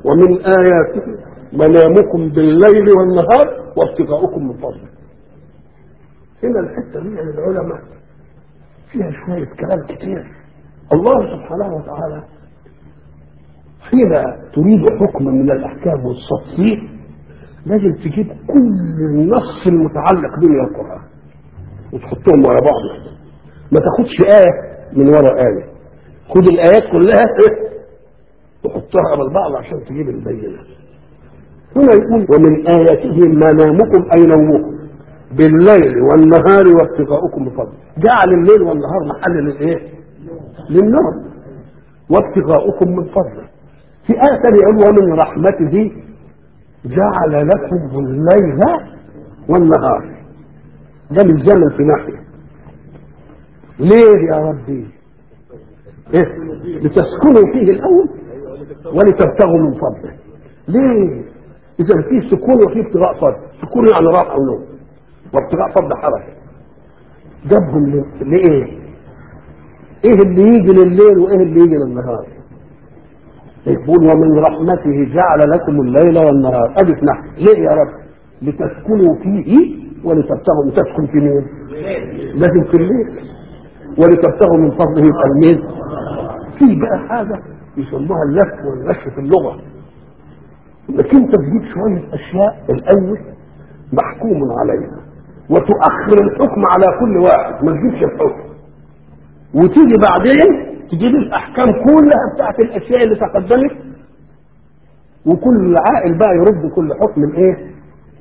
ومن آياته منامكم بالليل والنهار وابتغاؤكم من فضله هنا الحتة دي للعلماء فيها شوية كلام كتير الله سبحانه وتعالى حين تريد حكما من الأحكام والتصفيق لازم تجيب كل النص المتعلق به من القرآن وتحطهم ورا بعض ما تاخدش آية من ورا آية خد الآيات كلها إيه؟ وحطها على بعض عشان تجيب البينة هنا يقول ومن آياته منامكم أي نومكم بالليل والنهار وابتغاؤكم بفضل جعل الليل والنهار محل للايه للنوم وابتغاؤكم من فضله في آية ثانية يقول ومن رحمته جعل لكم الليل والنهار ده الزمن في ناحية ليه يا ربي إيه؟ لتسكنوا فيه الأول ولتبتغوا من فضله ليه إذا في سكون وفي ابتغاء فضل سكون يعني راحة ونوم وابتغاء فضل حركة جابهم ل- لإيه إيه اللي يجي لليل وإيه اللي يجي للنهار يقول ومن رحمته جعل لكم الليل والنهار ادي في نحو ليه يا رب لتسكنوا فيه ولتبتغوا تسكن في مين لازم في الليل ولتبتغوا من فضله يبقى المين في بقى حاجه يسموها اللف والنشر في اللغه انك انت تجيب شويه اشياء الاول محكوم عليها وتؤخر الحكم على كل واحد ما تجيبش الحكم وتيجي بعدين تجيب الاحكام كلها بتاعت الاشياء اللي تقدمت وكل عاقل بقى يرد كل حكم الايه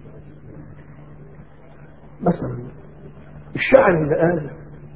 مثلا الشاعر اللي قال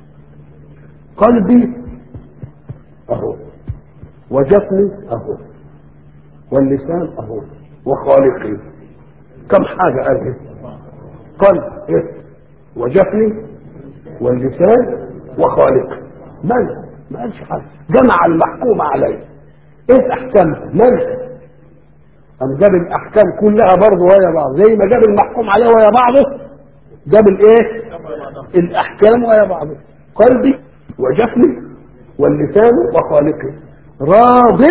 قلبي اهو وجفني اهو واللسان اهو وخالقي كم حاجه قال إيه؟ قلب ايه وجفني واللسان وخالقي من ما قالش حاجه جمع المحكوم عليه ايه احكامها من قام جاب الاحكام كلها برضه ويا بعض زي ما جاب المحكوم عليه ويا بعضه جاب الايه الاحكام ويا بعضه قلبي وجفني واللسان وخالقي راض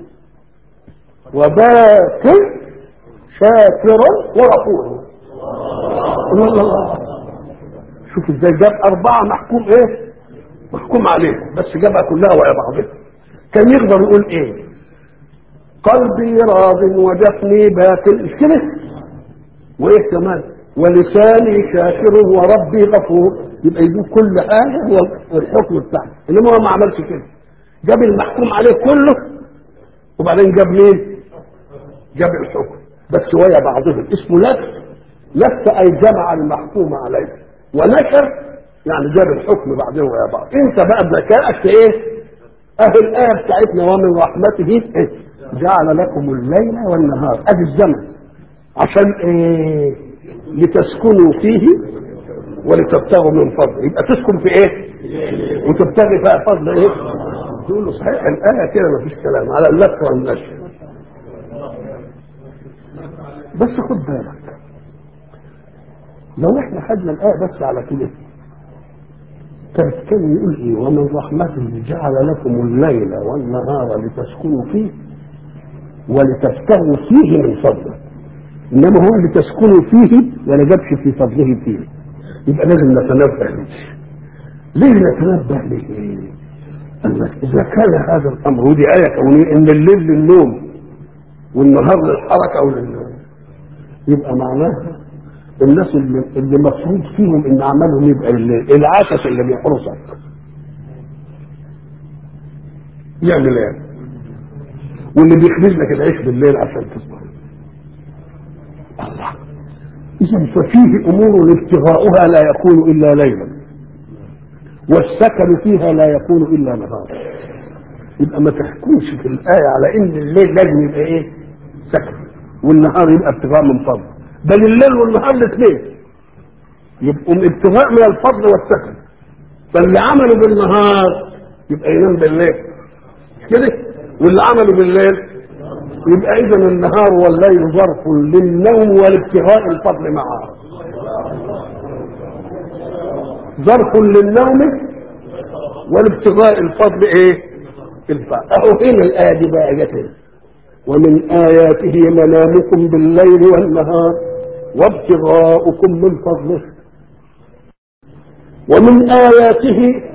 وباك شاكر وغفور الله الله الله شوف ازاي جاب اربعه محكوم ايه محكوم عليه بس جابها كلها ويا بعضها كان يقدر يقول ايه قلبي راض وجفني باطل مش كده وايه كمان ولساني شاكر وربي غفور يبقى يجيب كل حاجه هو الحكم بتاعه انما هو ما عملش كده جاب المحكوم عليه كله وبعدين جاب مين جاب الحكم بس ويا بعضهم اسمه لف لف اي جمع المحكوم عليه ونشر يعني جاب الحكم بعدين ويا بعض انت بقى بذكائك في ايه اهي الايه بتاعتنا ومن رحمته إيه؟ جعل لكم الليل والنهار ادي الزمن عشان ايه لتسكنوا فيه ولتبتغوا من فضله يبقى تسكن في ايه وتبتغي بقى فضل ايه تقول له صحيح الايه كده ما فيش كلام على اللف والنشر بس خد بالك لو احنا خدنا الايه بس على كده كانت كان يقول ايه ومن رحمته جعل لكم الليل والنهار لتسكنوا فيه ولتبتغوا فيه من فضله انما هو اللي تسكنوا فيه ولا جابش في فضله فيه يبقى لازم نتنبه ليه ليه نتنبه ليه قال لك اذا كان هذا الامر ودي ايه كونيه ان الليل للنوم والنهار للحركه ولل يبقى معناها الناس اللي, اللي مفروض فيهم ان عملهم يبقى الليل العسس اللي بيحرسك يعمل ايه واللي بيخبز لك العيش بالليل عشان تصبح الله اذا ففيه امور ابتغاؤها لا يكون الا ليلا والسكن فيها لا يكون الا نهارا يبقى ما تحكمش في الايه على ان الليل لازم يبقى ايه سكن والنهار يبقى ابتغاء من فضل بل الليل والنهار الاثنين يبقوا ابتغاء من الفضل والسكن فاللي عمله بالنهار يبقى ينام بالليل كده واللي عمله بالليل يبقى اذا النهار والليل ظرف للنوم والابتغاء الفضل معه ظرف للنوم والابتغاء الفضل ايه الفضل اهو هنا الايه دي بقى جت هنا ومن آياته منامكم بالليل والنهار وابتغاؤكم من فضله ومن آياته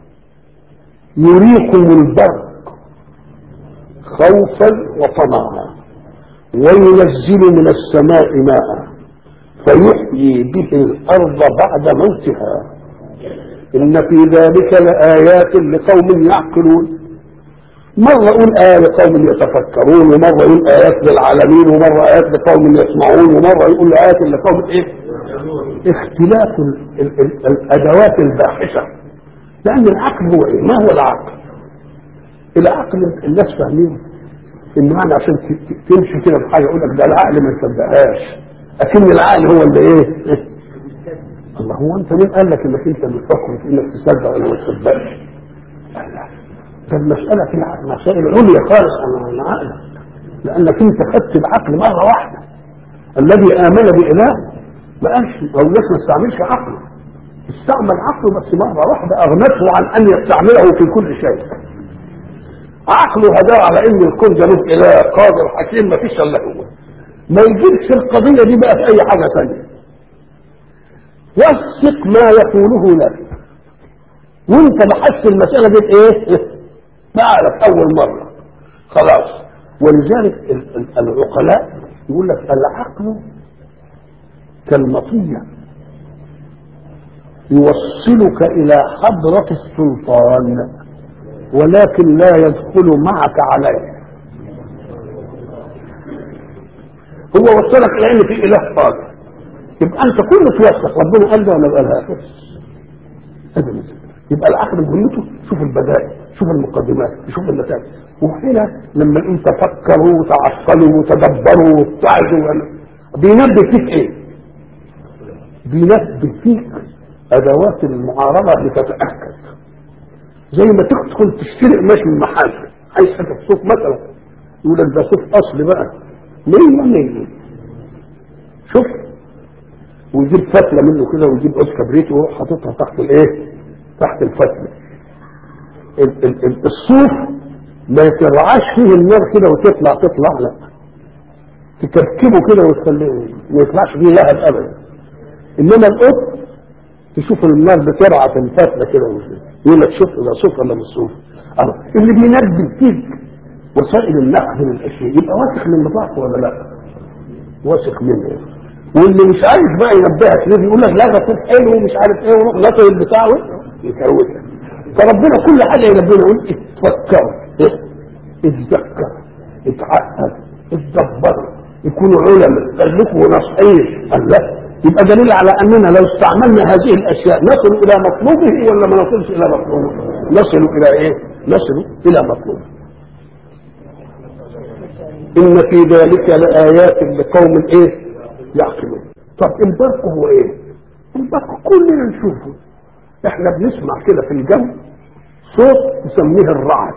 يريكم البرق خوفا وطمعا وينزل من السماء ماء فيحيي به الأرض بعد موتها إن في ذلك لآيات لقوم يعقلون مرة أقول آية لقوم يتفكرون ومرة يقول آيات للعالمين ومرة آيات لقوم يسمعون ومرة يقول آيات لقوم إيه اختلاف ال ال ال الأدوات الباحثة لأن العقل هو إيه ما هو العقل العقل الناس فاهمين إن معنى عشان تمشي كده بحاجة يقول لك ده العقل ما يصدقهاش لكن العقل هو اللي إيه الله هو أنت مين قال لك إنك أنت بتفكر في إنك تصدق ولا ما تصدقش؟ ده المسألة في مسائل عليا خالص عن عقلك لأنك أنت خدت العقل مرة واحدة الذي آمن بإله ما قالش أو الناس ما استعملش عقله استعمل عقله بس مرة واحدة أغنته عن أن يستعمله في كل شيء عقله هداه على أن الكون ده له إله قادر حكيم ما فيش إلا هو ما يجيبش القضية دي بقى في أي حاجة ثانية وثق ما يقوله لك وانت بحثت المسألة دي ايه بعرف اول مرة خلاص ولذلك العقلاء يقول لك العقل كالمطية يوصلك الى حضرة السلطان ولكن لا يدخل معك عليه هو وصلك الى ان في اله قادر يبقى انت كله توثق ربنا قال ده ولا قالها ابدا يبقى العقل بنيته شوف البدائل شوف المقدمات شوف النتائج وهنا لما انت فكروا وتعقلوا وتدبروا واتعظوا بينبه فيك ايه؟ بينبه فيك ادوات المعارضه لتتاكد زي ما تدخل تشتري قماش من محل عايز حاجه صوف مثلا يقول لك ده صوف اصلي بقى مية مية شوف ويجيب فتلة منه كده ويجيب عود كبريت ويروح حاططها تحت الايه؟ تحت الفتلة ال ال ال الصوف ما يترعاش فيه النار كده وتطلع تطلع لا تكركبه كده وتخليه ما يطلعش فيه لهب ابدا انما القط تشوف النار بترعى في الفتله كده يقول لك شوف ده صوف ولا مش صوف اللي بينبه فيك وسائل النقد من الاشياء يبقى واثق من نظافته ولا لا؟ واثق منه واللي مش عايز بقى ينبهك ليه يقول لك لا ده صوت حلو ومش عارف ايه وروح نطر البتاع يكروتك فربنا كل حاجه ينبهنا يقول اتفكروا اتذكر اتعقل اتدبروا يكونوا علماء خليكوا ناصحين قال لا يبقى دليل على اننا لو استعملنا هذه الاشياء نصل الى مطلوبه ولا ما نصلش الى مطلوبه نصل الى ايه نصل الى مطلوبه ان في ذلك لايات لقوم ايه يعقلون طب البرق هو ايه البرق كلنا نشوفه احنا بنسمع كده في الجو صوت نسميه الرعد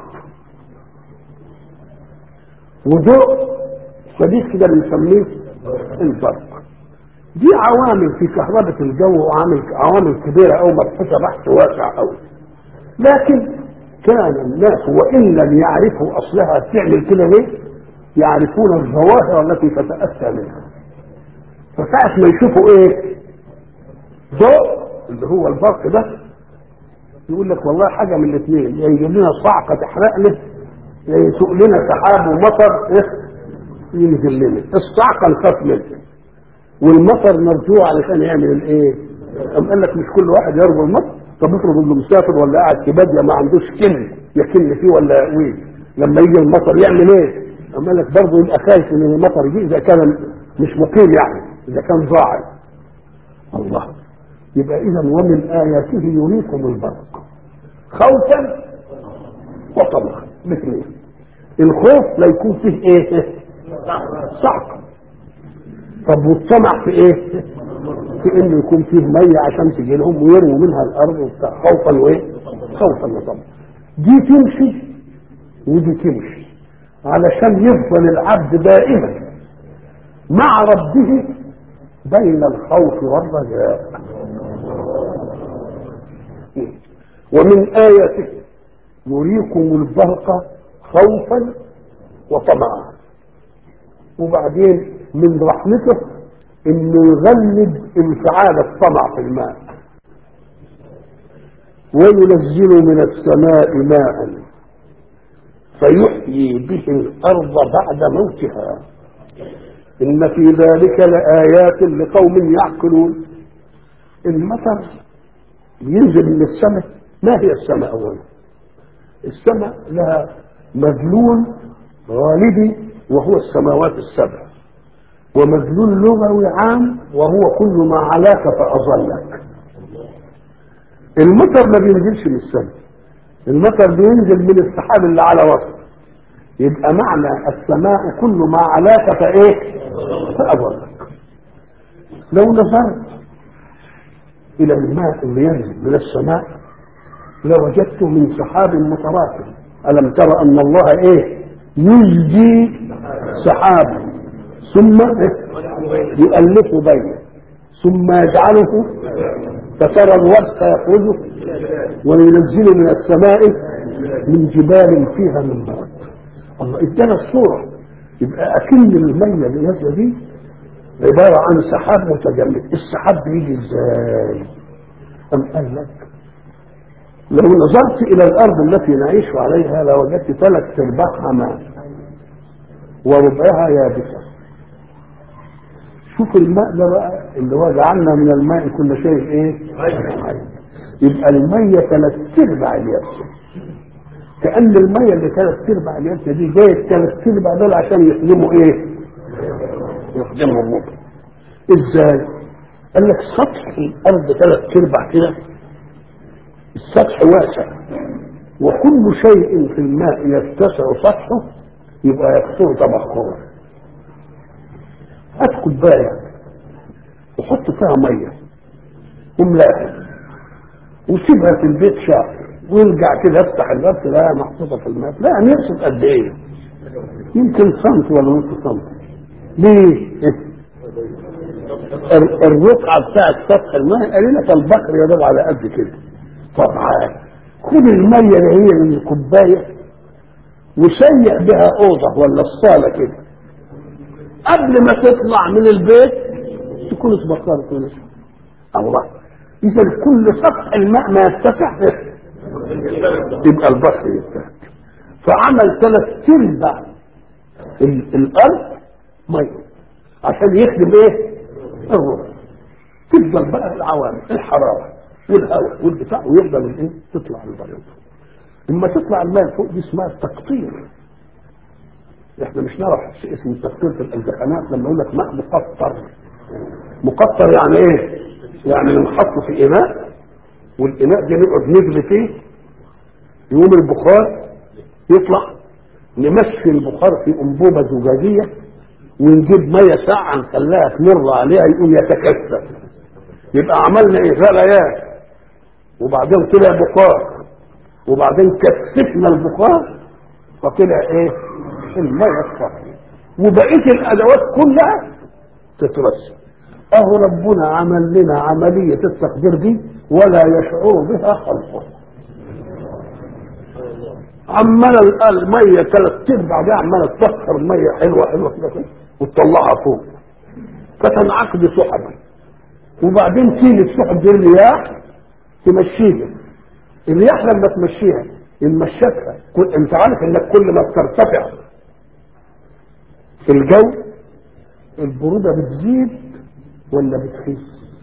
وضوء شديد كده بنسميه البرق دي عوامل في كهرباء الجو وعامل عوامل كبيرة أو مبحوثة بحث واسع أوي لكن كان الناس وإن لم يعرفوا أصلها تعمل كده ليه يعرفون الظواهر التي تتأتى منها فساعة ما يشوفوا ايه ضوء اللي هو البرق ده يقول لك والله حاجة من الاثنين يا يجيب لنا صعقة تحرقنا يا يسوق لنا سحاب ومطر ايه ينزل لنا الصعقة نخاف منها والمطر مرجوع علشان يعمل الايه أم قال لك مش كل واحد يرجو المطر طب افرض انه مسافر ولا قاعد في باديه ما عندوش كن يكن فيه ولا يقويه لما يجي المطر يعمل ايه؟ أم قال لك برضه يبقى خايف ان المطر يجي اذا كان مش مقيم يعني اذا كان ضاعف الله يبقى اذا ومن اياته يريكم البرق خوفا وطمعا الاثنين الخوف لا يكون فيه ايه صعق طب والطمع في ايه في انه يكون فيه ميه عشان تجي لهم ويرموا منها الارض وبتاع خوفا وايه خوفا وطمعا دي تمشي ودي تمشي علشان يفضل العبد دائما مع ربه بين الخوف والرجاء ومن آياته يريكم البرق خوفا وطمعا وبعدين من رحمته انه يغلب انفعال الطمع في الماء وينزل من السماء ماء فيحيي به الارض بعد موتها ان في ذلك لايات لقوم يعقلون المطر ينزل من السماء ما هي السماء اولا السماء لها مدلول غالبي وهو السماوات السبع ومدلول لغوي عام وهو كل ما علاك فأظلك المطر ما بينزلش من السماء المطر بينزل من السحاب اللي على وسط يبقى معنى السماء كل ما علاك فايه فأظلك لو نظرت الى الماء اللي ينزل من السماء لوجدته من سحاب متراكم ألم تر أن الله إيه يجدي سحابا ثم يؤلفه بينه ثم يجعله فترى الورق يخرج وينزل من السماء من جبال فيها من برد الله ادانا الصورة يبقى أكن المية اللي نازلة دي عبارة عن سحاب متجمد السحاب بيجي ازاي أم قال لك لو نظرت الى الارض التي نعيش عليها لوجدت ثلاث ارباعها ماء وربعها يابسه شوف الماء ده بقى اللي هو جعلنا من الماء كل شيء ايه يبقى المية ثلاث ارباع اليابسه كأن المية اللي ثلاث ارباع اليابسه دي جاية ثلاث ارباع دول عشان يخدموا ايه يخدموا الربع ازاي قال لك سطح الارض ثلاث ارباع كده السطح واسع وكل شيء في الماء يتسع سطحه يبقى يكثر تبخره هات كوبايه وحط فيها ميه وملاها وسيبها في البيت شهر ويرجع كده افتح الباب تلاقيها محطوطه في الماء لا نقصد قد ايه يمكن سنت ولا نص سنت ليه الرقعه بتاعت سطح الماء قليله البحر يدور على قد كده طبعا خد المية اللي هي من الكوباية وسيح بها أوضة ولا الصالة كده قبل ما تطلع من البيت تكون اتبخرت كل شيء الله إذا كل سطح الماء ما يتسع يبقى البحر يتسع فعمل ثلاث ارباع الأرض مية عشان يخدم إيه؟ الروح تفضل بقى العوامل الحرارة والهواء والبتاع ويفضل الايه تطلع البيض لما تطلع الماء فوق دي اسمها التقطير احنا مش نعرف اسم التقطير في الامتحانات لما يقول لك ماء مقطر مقطر يعني ايه يعني نحطه في اناء والاناء ده نقعد نجري فيه يقوم البخار يطلع نمشي البخار في انبوبه زجاجيه ونجيب ميه ساعه نخليها تمر عليها يقوم يتكثف يبقى عملنا ايه غليان وبعدين طلع بخار وبعدين كثفنا البخار فطلع ايه الميه الصافيه وبقيه الادوات كلها تترسب اهو ربنا عمل لنا عمليه التقدير دي ولا يشعر بها خلقه عمال الميه ثلاث ارباع دي عماله تسخر ميه حلوه حلوه كده وتطلعها فوق فتنعقد سحبا وبعدين تيجي السحب دي الرياح تمشيها الرياح لما تمشيها ان مشتها كل انت عارف انك كل ما بترتفع في الجو البروده بتزيد ولا بتخف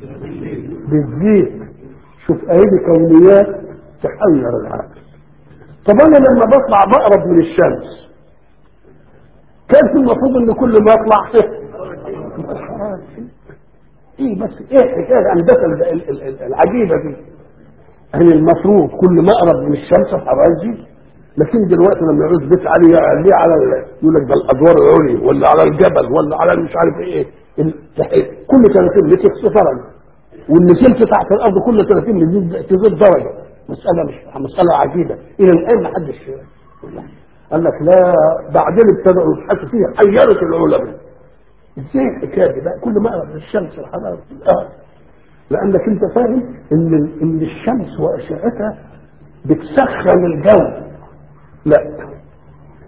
بتزيد شوف ايدي كونيات تحير العقل طب انا لما بطلع بقرب من الشمس كان المفروض ان كل ما اطلع ايه بس ايه حكايه الهندسه العجيبه دي يعني المفروض كل ما اقرب من الشمس الحراره دي لكن دلوقتي لما يعوز بيت علي عليه على يقول لك ده الادوار العليا ولا على الجبل ولا على مش عارف ايه كل 30 متر صفرا والنزلت تحت الارض كل 30 متر تزيد درجه مساله مش مساله عجيبه الى الان ما حدش قال لك لا بعدين ابتدأوا يبحثوا فيها حيرت العلماء ازاي الحكايه دي بقى كل ما اقرب الشمس الحراره آه. لانك انت فاهم ان ان الشمس واشعتها بتسخن الجو لا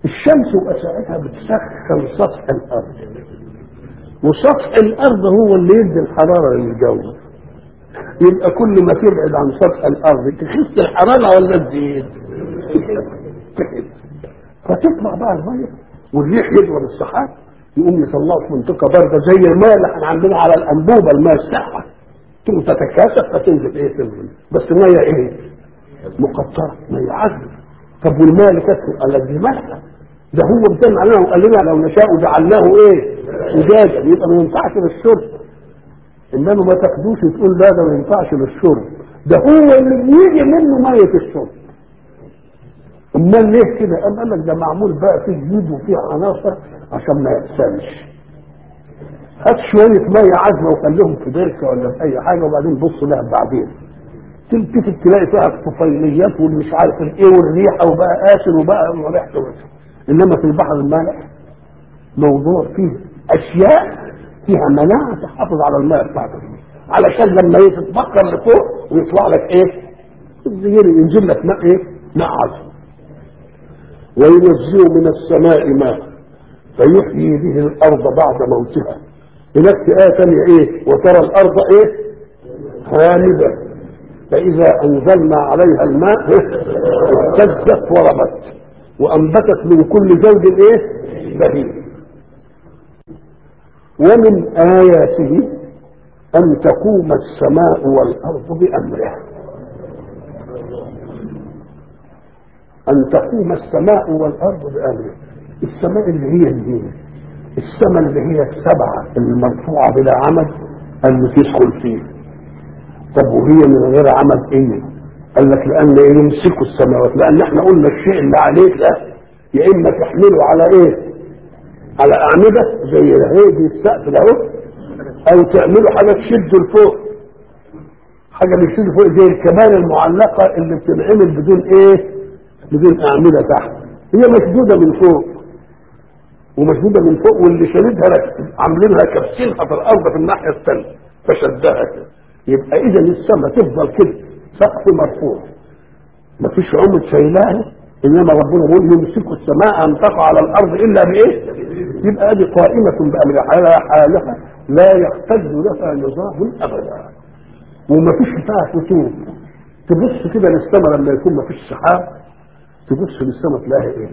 الشمس وأشعتها بتسخن سطح الأرض وسطح الأرض هو اللي يدي الحرارة للجو يبقى كل ما تبعد عن سطح الأرض تخف الحرارة ولا تزيد؟ تخف فتطلع بقى المية والريح يضرب السحاب يقوم يطلعوا في منطقة باردة زي الماء اللي احنا عاملينها على الأنبوبة الماء الساقعة تقوم تتكاثف فتنزل ايه تنزل بس المية ايه؟ مقطرة مية عذبة طب والماء اللي كانت قال لك دي مالحة ده هو بيتكلم علينا وقال لنا لو نشاء جعلناه ايه؟ زجاجا يبقى ما ينفعش للشرب انما ما تاخدوش وتقول لا ده ما ينفعش للشرب ده هو اللي بيجي منه ميه الشرب امال ليه كده قام قال لك ده معمول بقى فيه جديد وفيه عناصر عشان ما يقسمش هات شويه ميه عذبه وخليهم في بركه ولا في اي حاجه وبعدين بص لها بعدين تلتفت تلاقي فيها الطفيليات والمش عارف الايه والريحه وبقى قاسر وبقى ريحته وحشه انما في البحر المالح موضوع فيه اشياء فيها مناعه تحافظ على الماء بتاعتك علشان لما يتبخر لفوق ويطلع لك ايه؟ الزهير ينزل لك ماء ايه؟ ماء عذب وينزل من السماء ماء فيحيي به الارض بعد موتها هناك في آية ثانية ايه؟ وترى الارض ايه؟ هامدة فإذا أنزلنا عليها الماء اهتزت وربت وأنبتت من كل زوج ايه؟ بهيج ومن آياته أن تقوم السماء والأرض بأمره أن تقوم السماء والأرض بأمره السماء اللي هي الدين السماء اللي هي السبعة المرفوعة بلا عمد اللي تدخل فيه طب وهي من غير عمد ايه؟ قال لك لأن يمسكوا السماوات لأن احنا قلنا الشيء اللي عليك ده يا إما تحمله على إيه؟ على أعمدة زي هي السقف ده اهو أو تعملوا حاجة تشده لفوق حاجة بتشد فوق زي الكبال المعلقة اللي بتنعمل بدون إيه؟ بدون أعمدة تحت هي مشدودة من فوق ومشدودة من فوق واللي شددها لك عاملينها كابسينها في الأرض في الناحية الثانية فشدها كده يبقى إذا السماء تفضل كده سقف مرفوع مفيش عمد شايلاها انما ربنا بيقول يمسك السماء ان تقع على الارض الا بايه؟ يبقى ادي قائمه بامر على حالها لا يحتج لها نظام ابدا ومفيش فيها فتور تبص كده للسماء لما يكون مفيش سحاب تبص للسماء تلاقي ايه؟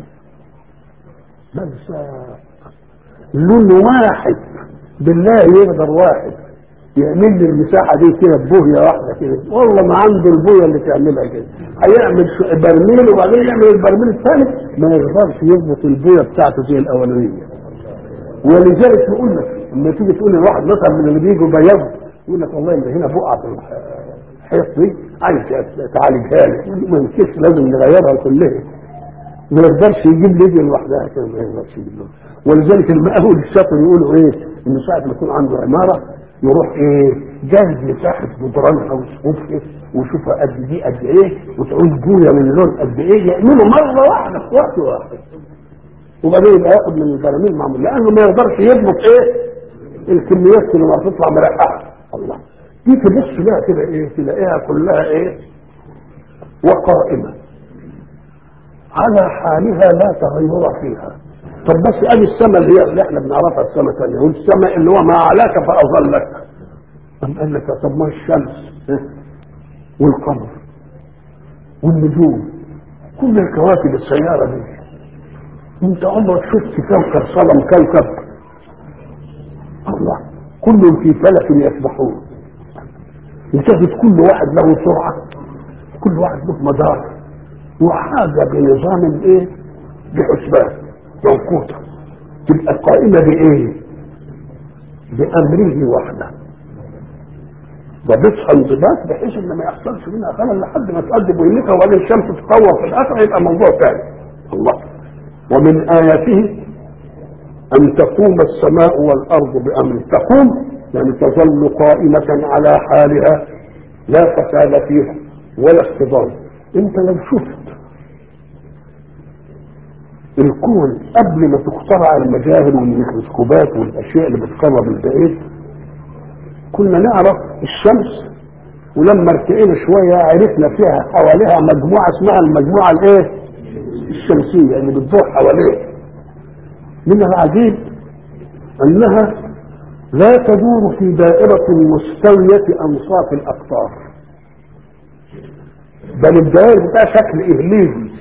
ملساء لون واحد بالله يقدر واحد يعمل لي المساحة دي كده ببوهية واحدة كده والله ما عنده البوية اللي تعملها كده هيعمل برميل وبعدين يعمل البرميل الثاني ما يقدرش يظبط البوية بتاعته زي الأولانية ولذلك يقول لك لما تيجي تقول لواحد مثلا من اللي بيجوا بيض يقول لك والله اللي هنا بقعة في الحيط دي عايز تعالجها لي ما يمكنش لازم نغيرها كلها ما يقدرش يجيب ليبيا لوحدها كده ما يقدرش يجيب لهم ولذلك المقاول الشاطر يقولوا ايه ان ساعة ما يكون عنده عمارة يروح ايه جاهز مساحة جدرانها وسقوفها ويشوفها قد دي قد ايه وتعوز بويا من لون قد ايه يعمله مرة واحدة في وقت واحد وبعدين يبقى ياخد من البراميل معمول لانه ما يقدرش يضبط ايه الكميات اللي ما تطلع مرقعة الله دي تبص لها كده ايه تلاقيها كلها ايه وقائمة على حالها لا تغير فيها طب بس ادي السماء اللي هي اللي احنا بنعرفها السماء ثانيه والسماء اللي هو ما علاك فاظلك أم قال لك طب ما الشمس والقمر والنجوم كل الكواكب السيارة دي انت عمرك شفت كوكب صلم كوكب الله كل في فلك يسبحون وتجد كل واحد له سرعة كل واحد له مدار وحاجة بنظام ايه بحسبان موقوتة تبقى قائمة بإيه؟ بأمره وحده ضبطها انضباط بحيث ان ما يحصلش منها خلل لحد ما تؤدي مهمتها وبعدين الشمس تتطور في الاخر يبقى موضوع ثاني الله ومن اياته ان تقوم السماء والارض بامره تقوم يعني تظل قائمة على حالها لا فساد فيها ولا اختضار انت لو شفت الكون قبل ما تخترع المجاهر والميكروسكوبات والاشياء اللي بتقرب البعيد كنا نعرف الشمس ولما ارتقينا شويه عرفنا فيها حواليها مجموعه اسمها المجموعه الايه؟ الشمسية اللي بتدور حواليه من العجيب أنها لا تدور في دائرة مستوية أنصاف الأقطار بل الدائرة بتاع شكل إهليزي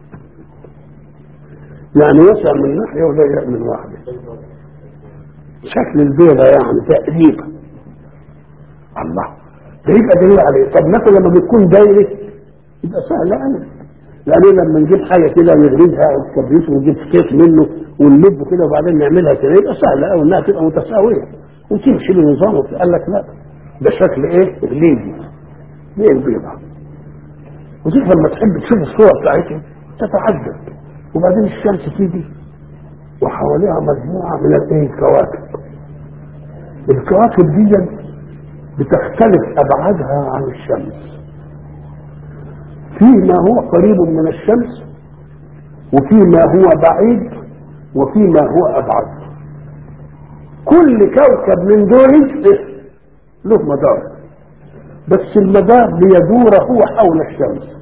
يعني يسع من ناحية وضيق من واحدة شكل البيضة يعني تقريبا الله ده يبقى دليل عليه طب مثلا لما بتكون دايرة يبقى سهل أوي لأن لما نجيب حاجة كده نغرزها أو كبريت ونجيب خيط منه ونلبه كده وبعدين نعملها كده يبقى سهل أوي إنها تبقى متساوية وتمشي بنظام قال لك لا ده شكل إيه؟ إغليزي دي البيضة ودي لما تحب تشوف الصور بتاعتها تتعجب وبعدين الشمس تيجي وحواليها مجموعة من الايه الكواكب الكواكب دي بتختلف ابعادها عن الشمس فيما هو قريب من الشمس وفيما هو بعيد وفيما هو ابعد كل كوكب من دول له مدار بس المدار بيدور هو حول الشمس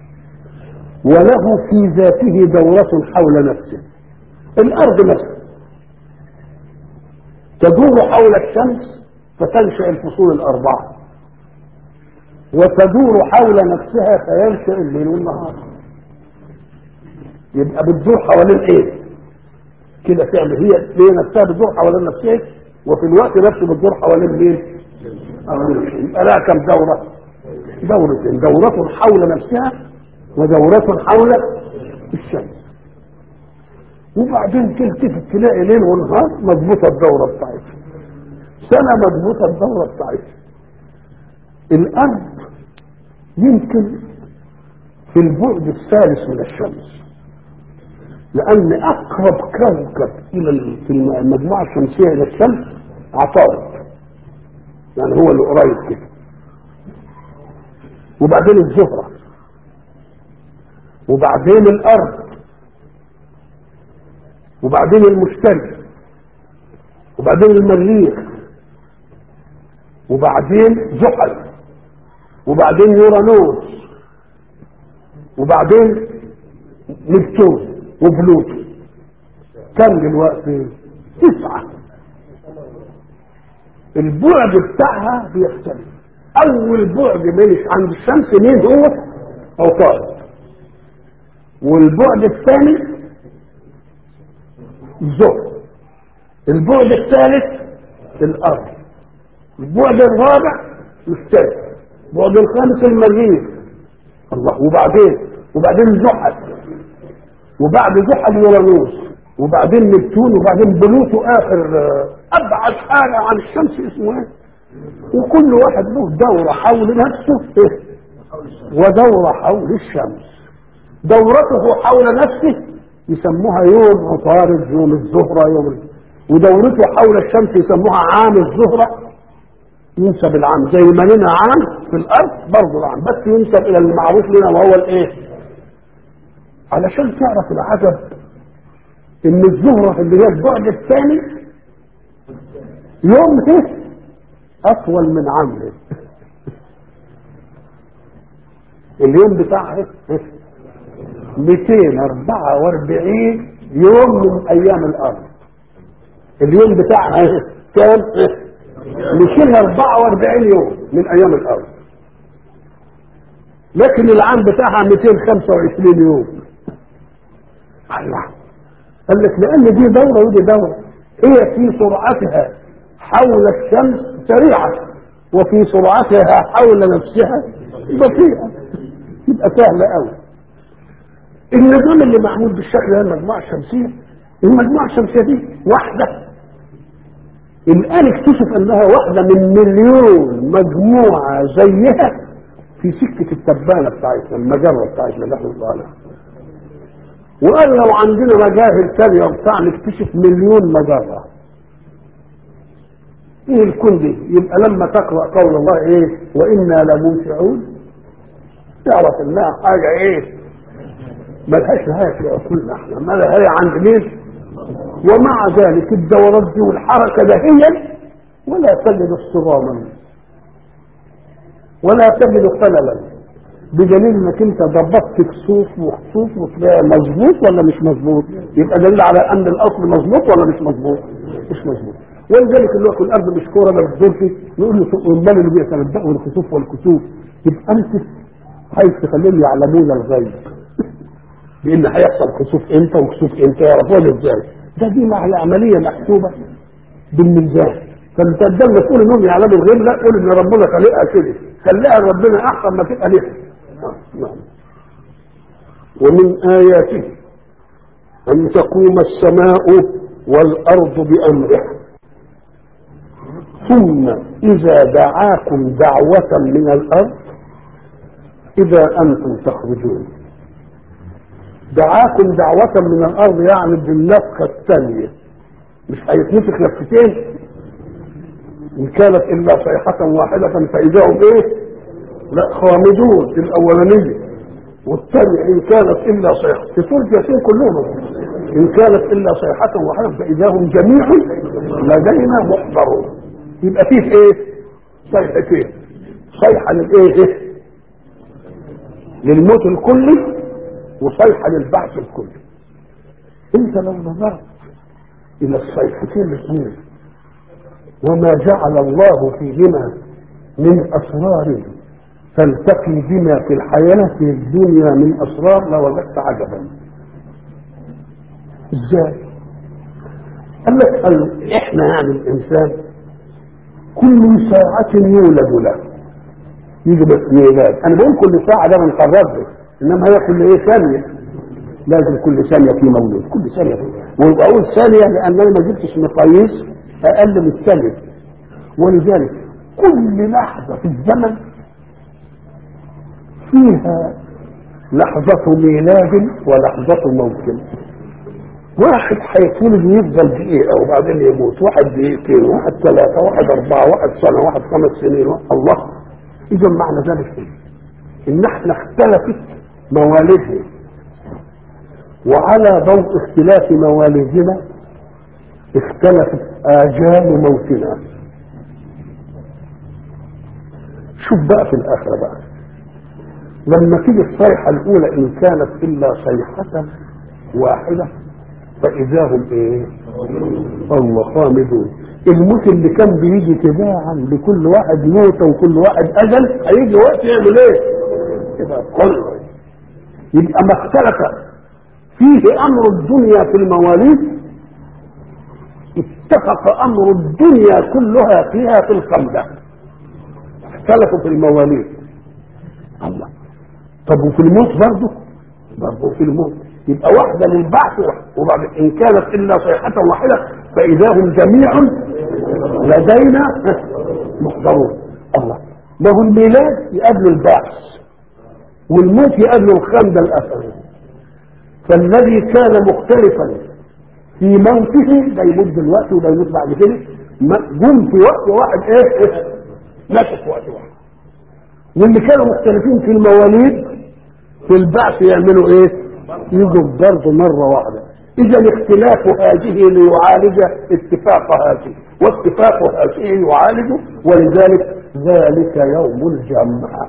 وله في ذاته دورة حول نفسه الأرض مثلا تدور حول الشمس فتنشأ الفصول الأربعة وتدور حول نفسها فينشأ الليل والنهار يبقى بتدور حوالين ايه؟ كده تعمل هي هي نفسها بتدور حوالين نفسها وفي الوقت نفسه بتدور حوالين مين؟ حوالين الشمس يبقى لها كم دورة؟ دورتين دورة حول نفسها ودورة حول الشمس وبعدين تلتفت تلاقي ليل ونهار مضبوطه الدوره بتاعتها سنه مضبوطه الدوره بتاعتها الارض يمكن في البعد الثالث من الشمس لان اقرب كوكب الى في المجموعه الشمسيه الى الشمس عطارد يعني هو اللي قريب كده وبعدين الزهره وبعدين الارض وبعدين المشتري وبعدين المريخ وبعدين زحل وبعدين يورانوس وبعدين نبتون وبلوتو كم دلوقتي تسعة البعد بتاعها بيختلف أول بعد ملش عند الشمس مين هو؟ عطارد والبعد الثاني الزهر البعد الثالث الارض البعد الرابع الشمس البعد الخامس المريخ الله وبعدين وبعدين زحل وبعد زحل يورانوس وبعدين نبتون وبعدين بلوتو اخر ابعد حاجه عن الشمس اسمه ايه وكل واحد له دوره حول نفسه إيه؟ ودوره حول الشمس دورته حول نفسه يسموها يوم عطارد يوم الزهرة يوم ال... ودورته حول الشمس يسموها عام الزهرة ينسب العام زي ما لنا عام في الأرض برضه العام بس ينسب إلى المعروف لنا وهو الإيه؟ علشان تعرف العجب إن الزهرة اللي هي البعد الثاني يومه أطول من عامه اليوم بتاعها 244 يوم من ايام الارض اليوم بتاعها كام 244 يوم من ايام الارض لكن العام بتاعها 225 يوم الله قال لك لان دي دوره ودي دوره هي في سرعتها حول الشمس سريعه وفي سرعتها حول نفسها بطيئه يبقى سهله قوي النظام اللي معمول بالشكل ده المجموعه الشمسيه المجموعه الشمسيه دي واحده الان اكتشف انها واحده من مليون مجموعه زيها في سكه التبانه بتاعتنا المجره بتاعتنا اللي احنا بنقولها وقال لو عندنا مجاهر ثانيه وبتاع نكتشف مليون مجره ايه الكون دي يبقى لما تقرا قول الله ايه وانا لموسعون تعرف انها حاجه ايه ملهاش نهايه في عقولنا احنا ما لها عند مين ومع ذلك الدورات دي والحركه دهيا ولا تجد اصطداما ولا تجد خللا بدليل انك انت ضبطت كسوف وخسوف وتلاقي مظبوط ولا مش مظبوط يبقى دليل على ان الاصل مظبوط ولا مش مظبوط مش مظبوط ولذلك اللي هو الارض مش كوره ما بتدور فيه نقول له امال اللي بيتنبأوا الخسوف والكسوف يبقى انت عايز تخليهم يعلمون الغيب بان هيحصل خسوف امتى وكسوف امتى يعرفوها ازاي ده دي مع عمليه محسوبه بالميزان فانت تقدر تقول انهم يعلموا الغيب لا قول ان ربنا خلقها كده خليها ربنا احسن ما تبقى لها نعم. ومن اياته ان تقوم السماء والارض بامره ثم اذا دعاكم دعوه من الارض اذا انتم تخرجون دعاكم دعوة من الأرض يعني بالنفخة الثانية مش هيتنفخ نفختين إن كانت إلا صيحة واحدة فإذا هم إيه؟ لا خامدون في الأولانية والثانية إن كانت إلا صيحة في سورة ياسين كلهم إن كانت إلا صيحة واحدة فإذا هم جميع لدينا محضرون يبقى فيه إيه؟ صيحتين صيحة للإيه؟ للموت الكلي وصيحة للبعث الكلي انت لو نظرت الى الصيحتين الاثنين وما جعل الله فيهما من اسرار تلتقي بما في الحياة الدنيا من اسرار لوجدت عجبا ازاي قال لك قال احنا يعني الانسان كل ساعة يولد له يجي ميلاد انا بقول كل ساعة ده من قررته انما هي كل ايه ثانيه لازم كل ثانيه في مولود كل ثانيه وبقول ثانيه لان انا ما جبتش مقاييس اقل من الثانيه ولذلك كل لحظه في الزمن فيها لحظة ميلاد ولحظة موت واحد هيتولد ويفضل دقيقة وبعدين يموت واحد دقيقتين واحد ثلاثة واحد أربعة واحد سنة واحد خمس سنين الله إذا معنى ذلك إيه؟ إن احنا اختلفت موالدنا وعلى ضوء اختلاف موالدنا اختلفت آجال موتنا شوف بقى في الآخرة بقى لما تيجي الصيحة الأولى إن كانت إلا صيحة واحدة فإذا هم إيه؟ الله خامدون الموت اللي كان بيجي تباعا لكل واحد موت وكل واحد أجل هيجي وقت يعمل إيه؟ يبقى كله يبقى ما اختلف فيه امر الدنيا في المواليد اتفق امر الدنيا كلها فيها في الخمدة اختلفوا في المواليد الله طب وفي الموت برضه برضه في الموت يبقى واحدة للبعث وبعد إن كانت إلا صيحة واحدة فإذا هم جميع لدينا محضرون الله ما هو الميلاد يقابل البعث والموت يقابل الخمدة الأثرية فالذي كان مختلفا في موته ده يموت دلوقتي وده يموت بعد كده جم في وقت واحد ايه, إيه؟ ماتوا في وقت واحد واللي كانوا مختلفين في المواليد في البعث يعملوا ايه يجوا برضه مرة واحدة اذا اختلاف هذه ليعالج اتفاق هذه واتفاق هذه يعالج ولذلك ذلك يوم الجمع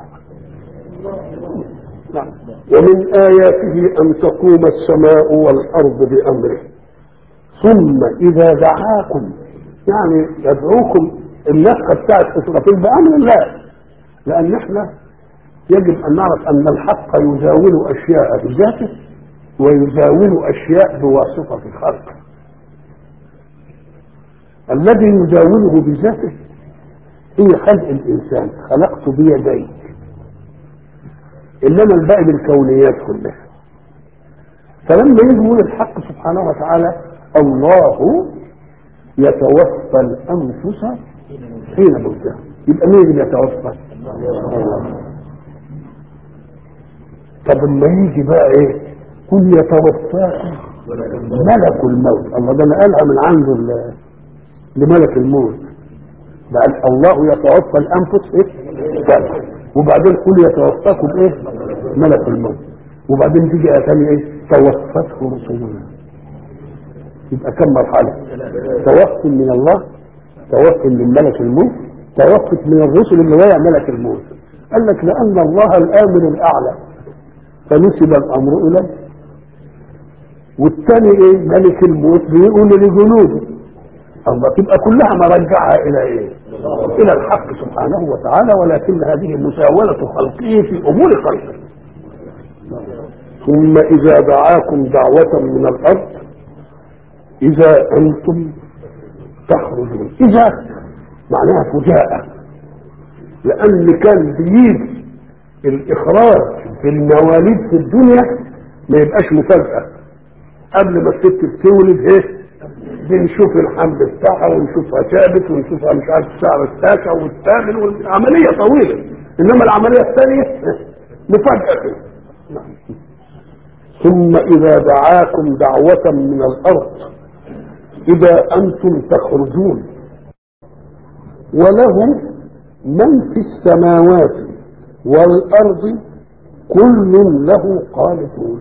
نعم ومن آياته أن تقوم السماء والأرض بأمره ثم إذا دعاكم يعني يدعوكم النفخة بتاعت إسرافيل بأمر الله لأن احنا يجب أن نعرف أن الحق يزاول أشياء بذاته ويزاول أشياء بواسطة الخلق الذي يزاوله بذاته هي خلق الإنسان خلقت بيدي إنما الباقي بالكونيات كلها فلما يجي يقول الحق سبحانه وتعالى الله يتوفى الأنفس حين موتها يبقى مين اللي يتوفى؟ الله طب لما يجي بقى ايه؟ قل يتوفاكم ملك الموت الله ده نقلها من عنده لملك الموت بقى الله يتوفى الانفس ايه؟ طيب. وبعدين قل يتوفاكم ايه؟ ملك الموت وبعدين تيجي ايه تاني ايه؟ توفته رسلنا يبقى كم مرحلة؟ توفي من الله توفي من ملك الموت توفت من الرسل اللي وقع ملك الموت قال لك لأن الله الآمر الأعلى فنسب الأمر إليه والثاني إيه ملك الموت بيقول لجنوده الله تبقى كلها مرجعها إلى إيه إلى الحق سبحانه وتعالى ولكن هذه مساولة خلقه في أمور خلقه ثم إذا دعاكم دعوة من الأرض إذا أنتم تخرجون إذا معناها فجاءة لأن كان بيجي الإخراج في المواليد في الدنيا ما يبقاش مفاجأة قبل ما الست بتولد إيه بنشوف الحمل بتاعها ونشوفها ثابت ونشوفها مش عارف الشعر التاسع والثامن والعملية طويلة إنما العملية الثانية مفاجأة ثم إذا دعاكم دعوة من الأرض إذا أنتم تخرجون وله من في السماوات والأرض كل له قانتون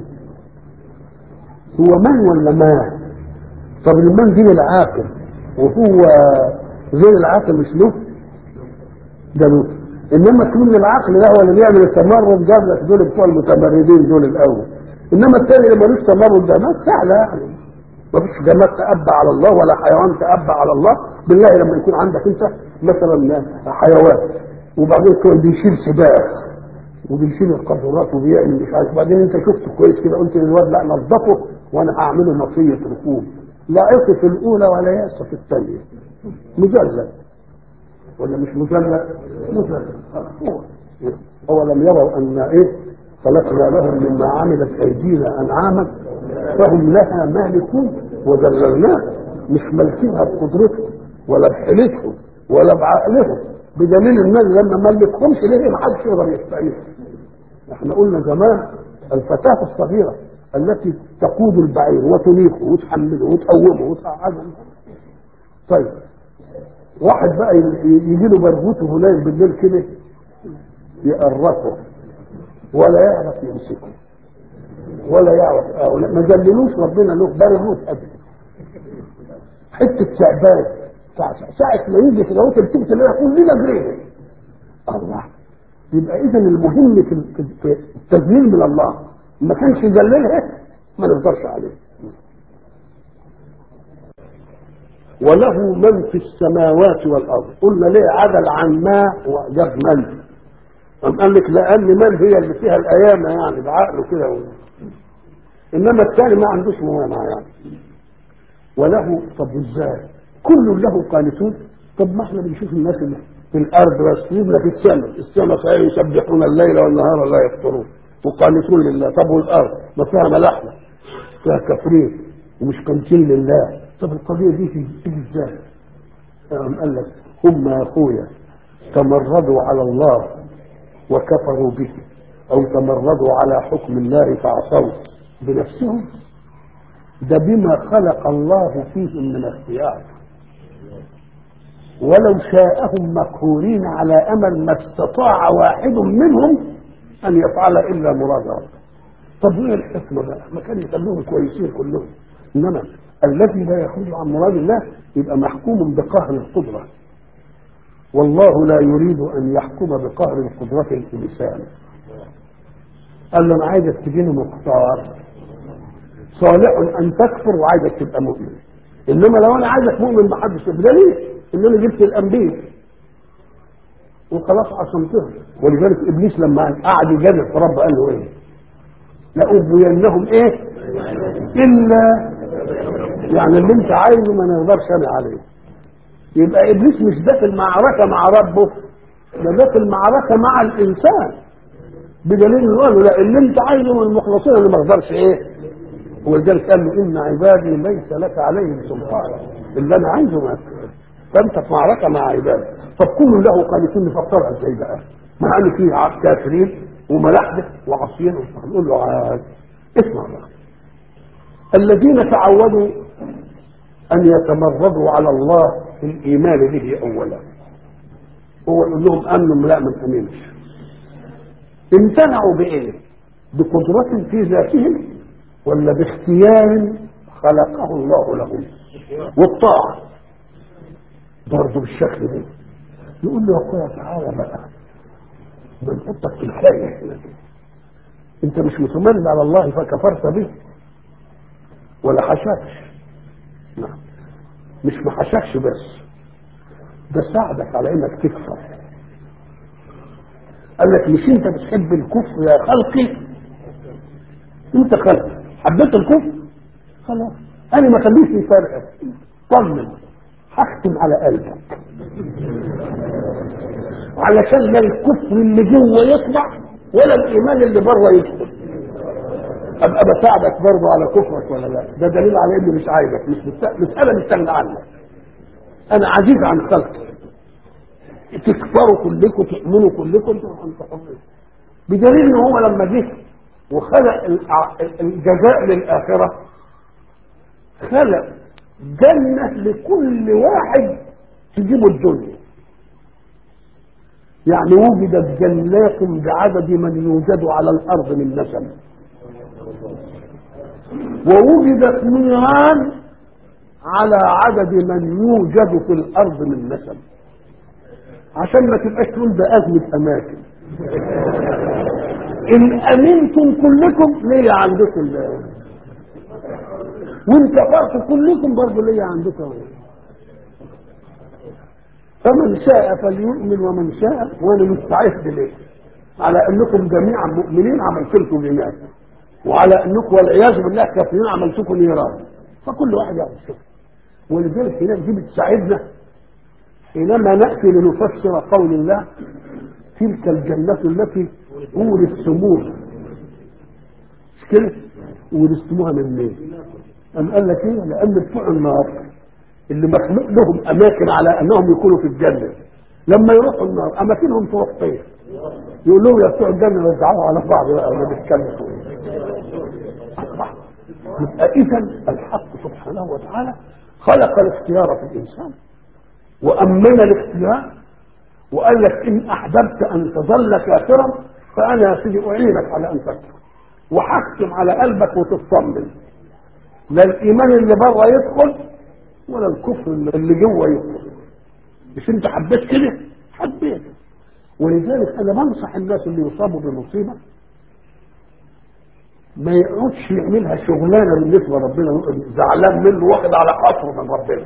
هو من ولا ما طب المن دي العاقل وهو غير العاقل مش له ده له انما كل العقل ده هو اللي بيعمل التمرد جاب لك دول بتوع المتمردين دول الاول انما الثاني اللي ملوش تمرد ده ما سهله يعني ما فيش جماد تأبى على الله ولا حيوان تأبى على الله بالله لما يكون عندك انت مثلا حيوان وبعدين كان بيشيل سباق وبيشيل القاذورات وبيعمل مش عارف بعدين انت شفته كويس كده قلت للواد لا نظفه وانا هعمله مصيه ركوب لا عصي في الاولى ولا يأس في الثانيه مجلد ولا مش مجلد مجلد هو اولم يروا ان ايه خلقنا لهم مما عملت ايدينا انعاما فهم لها مالكون وذللناها مش مالكينها بقدرتهم ولا بحيلتهم ولا بعقلهم بدليل الناس لما ملكهمش ليه ما حدش يقدر يستعيد احنا قلنا زمان الفتاة الصغيرة التي تقود البعير وتنيخه وتحمله وتقومه وتقعده طيب واحد بقى يجي له برغوته هناك بالليل كده يقرصه ولا يعرف يمسكه ولا يعرف أو ما ذللوش ربنا له برغوت ابدا حته تعبان ساعة ما يجي في الوقت تمسك تلاقيها كلنا جرينا الله يبقى اذا المهم في في التذليل من الله ما كانش يذللها ما نقدرش عليه وله من في السماوات والارض قلنا ليه عدل عن ما وجاب من أم قال لك لان من هي اللي فيها الايام يعني بعقله كده و... انما الثاني ما عندوش موانع يعني وله طب ازاي كل له قانتون طب ما احنا بنشوف الناس اللي في الارض بس يبنى في السماء السماء صحيح يسبحون الليل والنهار لا يفطرون وقانتون لله طب والارض ما فيها ملاحمه فيها كفرين ومش قانتين لله طب القضيه دي تيجي ازاي؟ قام قال لك هم يا اخويا تمردوا على الله وكفروا به او تمردوا على حكم الله فعصوا بنفسهم ده بما خلق الله فيهم من اختيار ولو شاءهم مقهورين على امل ما استطاع واحد منهم ان يفعل الا مراد ربه طب ايه الحكمه بقى؟ ما كان يخلوهم كويسين كلهم انما الذي لا يخرج عن مراد الله يبقى محكوم بقهر القدره والله لا يريد ان يحكم بقهر القدره الانسان قال له انا عايزك تجيني مختار صالح ان تكفر وعايزك تبقى مؤمن انما لو انا عايزك مؤمن ما حدش بدليل ان انا جبت الانبياء وخلاص عصمتهم ولذلك ابليس لما قعد يجادل في رب قال له ايه؟ لأبوينهم ايه؟ الا يعني اللي انت عايزه ما نقدرش انا عليه يبقى ابليس مش داخل معركه مع ربه ده داخل معركه مع الانسان بدليل انه قال له لا اللي انت عايزه من المخلصين اللي ما اقدرش ايه؟ ولذلك قال له ان عبادي ليس لك عليهم سلطان اللي انا عايزه ما فانت في معركه مع عبادي فكل له قانتين نفكرها ازاي بقى؟ مع ان في كافرين وملاحده وعصيين نقول له عاد اسمع بقى الذين تعودوا ان يتمردوا على الله في الايمان به اولا هو يقول لهم امنوا لا ما تامنش امتنعوا بايه؟ بقدرة في ذاتهم ولا باختيار خلقه الله لهم والطاعة برضه بالشكل ده يقول له يا اخويا تعالى بقى بنحطك في الخايف انت مش متمرد على الله فكفرت به ولا حشكش نعم مش ما حشكش بس ده ساعدك على انك تكفر قال لك مش انت بتحب الكفر يا خلقي انت خلقي حبيت الكفر خلاص انا ما خليش لي فرق طمن هختم على قلبك علشان لا الكفر اللي جوه يطلع ولا الايمان اللي بره يدخل ابقى بساعدك برضه على كفرك ولا لا ده دليل على اني مش عايزك مش مست- مساله مستغنى عنك انا عزيز عن خلقي تكفروا كلكم تؤمنوا كلكم انتوا حرين بدليل ان هو لما جه وخلق الع- الجزاء للاخره خلق جنه لكل واحد تجيبه الدنيا يعني وجدت جنات بعدد من يوجد على الارض من نسل ووجدت نيران على عدد من يوجد في الارض من نسل عشان ما تبقاش تقول ده ازمه اماكن ان امنتم كلكم ليا عندكم ال- وان كفرتم كلكم برضه ليا عندكم فمن شاء فليؤمن ومن شاء وانا مستعد ليه على انكم جميعا مؤمنين عملت لكم جميعا وعلى انكم والعياذ بالله كافرين عملت لكم نيران فكل واحد يعمل شغل ولذلك هنا دي بتساعدنا حينما ناتي لنفسر قول الله تلك الجنة التي أورثتموها مش كده؟ أورثتموها من مين؟ أم قال لك إيه؟ لأن بتوع النار اللي مخلوق لهم أماكن على أنهم يكونوا في الجنة لما يروحوا النار أماكنهم تروح فين؟ يقول لهم يا بتوع الجنة رجعوها على بعض بقى ولا بيتكلموا يبقى إذا الحق سبحانه وتعالى خلق الاختيار في الإنسان وأمن الاختيار وقال لك إن أحببت أن تظل كافرا فأنا يا سيدي أعينك على أن تكفر وحكم على قلبك وتطمن لا الإيمان اللي بره يدخل ولا الكفر اللي جوه يدخل مش أنت حبيت كده حبيت ولذلك أنا بنصح الناس اللي يصابوا بمصيبة ما يقعدش يعملها شغلانه بالنسبه لربنا يقول زعلان منه واخد على خاطره من ربنا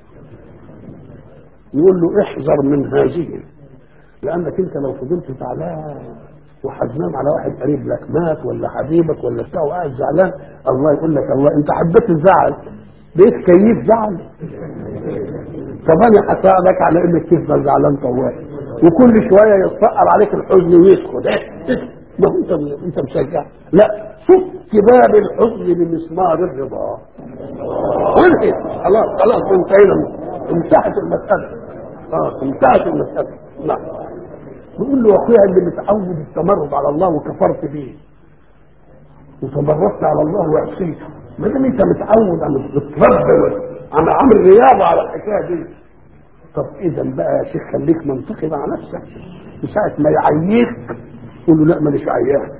يقول له احذر من هذه لانك انت لو فضلت زعلان وحزنان على واحد قريب لك مات ولا حبيبك ولا بتاع وقاعد زعلان الله يقول لك الله انت حبيت الزعل بقيت كيف زعل طب انا هساعدك على انك تفضل زعلان طوال وكل شويه يتسقر عليك الحزن ويسكت إيه؟ ما هو انت انت مشجع لا فك باب الحزن بمسمار الرضا وانهي خلاص خلاص انتهينا انتهت المساله اه انتهت المساله نعم نقول له يا اخويا اللي متعود التمرد على الله وكفرت بيه وتمردت على الله وعصيته ما دام انت متعود على بتربى على عامل رياضه على الحكايه دي طب اذا بقى يا شيخ خليك منطقي مع نفسك ساعة ما يعييك قول له لا مانيش عيان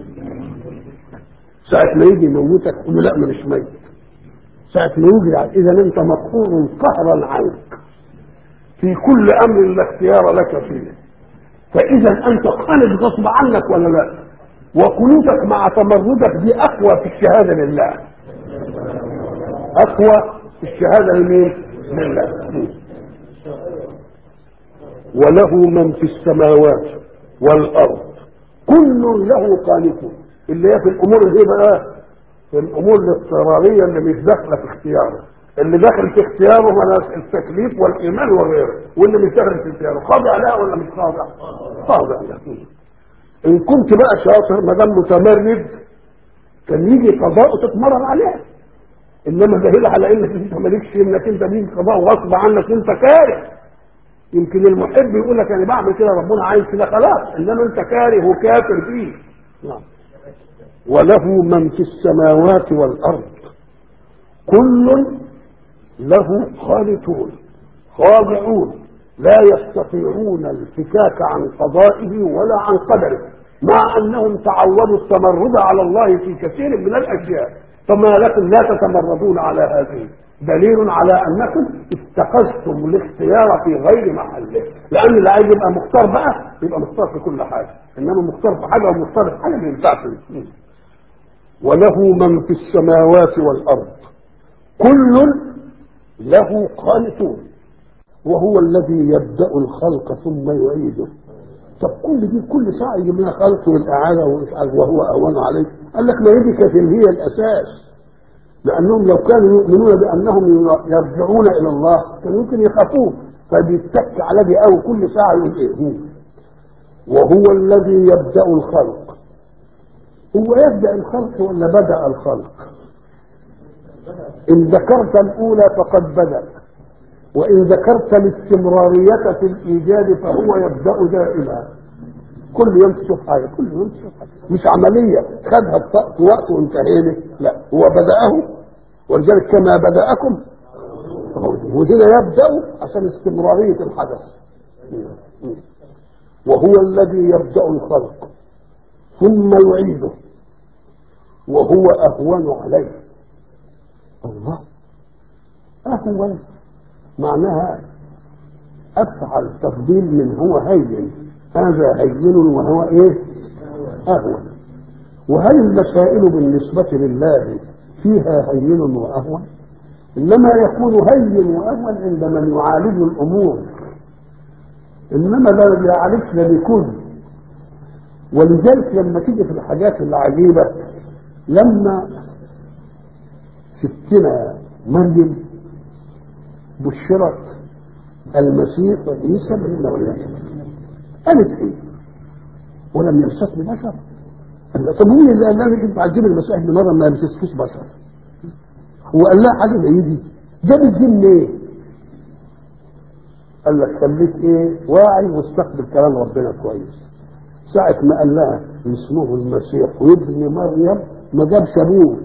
ساعة ما يجي يموتك قول له لا مانيش ميت ساعة ما يجري اذا انت مقهور قهرا عنك في كل امر لا اختيار لك فيه فاذا انت خالد غصب عنك ولا لا وقنوتك مع تمردك دي اقوى في الشهاده لله اقوى في الشهاده لمين لله وله من في السماوات والارض كل له قانتون اللي هي في الامور اللي هي بقى في الامور الاضطراريه اللي مش داخله في اختياره اللي داخل في اختياره هو التكليف والايمان وغيره واللي مش داخل في اختياره خاضع لها ولا مش خاضع؟ خاضع لها ان كنت بقى شاطر ما دام متمرد كان يجي قضاء تتمرن عليه انما دليل على انك انت مالكش انك انت بيجي قضاء غصب عنك انت كاره يمكن المحب يقول لك انا بعمل كده ربنا عايز كده خلاص انما انت كاره وكافر فيه نعم وله من في السماوات والارض كل له خالطون خاضعون لا يستطيعون الفكاك عن قضائه ولا عن قدره مع انهم تعودوا التمرد على الله في كثير من الاشياء فما لكم لا تتمردون على هذه دليل على انكم اتخذتم الاختيار في غير محله لان اللي عايز يبقى مختار بقى يبقى مختار في كل حاجه انما مختار في حاجه ومختار في حاجه ما ينفعش وله من في السماوات والارض كل له قانتون وهو الذي يبدا الخلق ثم يعيده طب كل دي كل ساعه يجيب لنا خلق والاعاده ومش عارف وهو اهون عليه قال لك ما هي دي كانت هي الاساس لانهم لو كانوا يؤمنون بانهم يرجعون الى الله كان يمكن يخافوه فبيتك على دي قوي كل ساعه يقول ايه هو وهو الذي يبدا الخلق هو يبدا الخلق ولا بدا الخلق ان ذكرت الاولى فقد بدا وان ذكرت الاستمراريه في الايجاد فهو يبدا دائما كل يوم تشوف حاجه كل يوم تشوف حاجه مش عمليه خدها في وقت وانتهينا لا هو بداه ولذلك كما بداكم وهنا يبدا عشان استمراريه الحدث وهو الذي يبدا الخلق ثم يعيده وهو اهون عليه الله اهون معناها افعل تفضيل من هو هين هذا هين وهو ايه اهون وهل المسائل بالنسبة لله فيها هين واهون انما يكون هين واهون عند من يعالج الامور انما لا يعالجش لا بيكون ولذلك لما تيجي في الحاجات العجيبة لما ستنا مريم بشرت المسيح عيسى بن مريم قالت ايه ولم يمسسني بشر قال لها طب مين اللي قال لها انت عايزين المسيح ابن مريم ما يمسسكيش بشر هو قال لها حاجه زي دي جابت دي منين قال لك خليك ايه واعي واستقبل كلام ربنا كويس ساعة ما قال لها اسمه المسيح وابن مريم ما جابش ابوه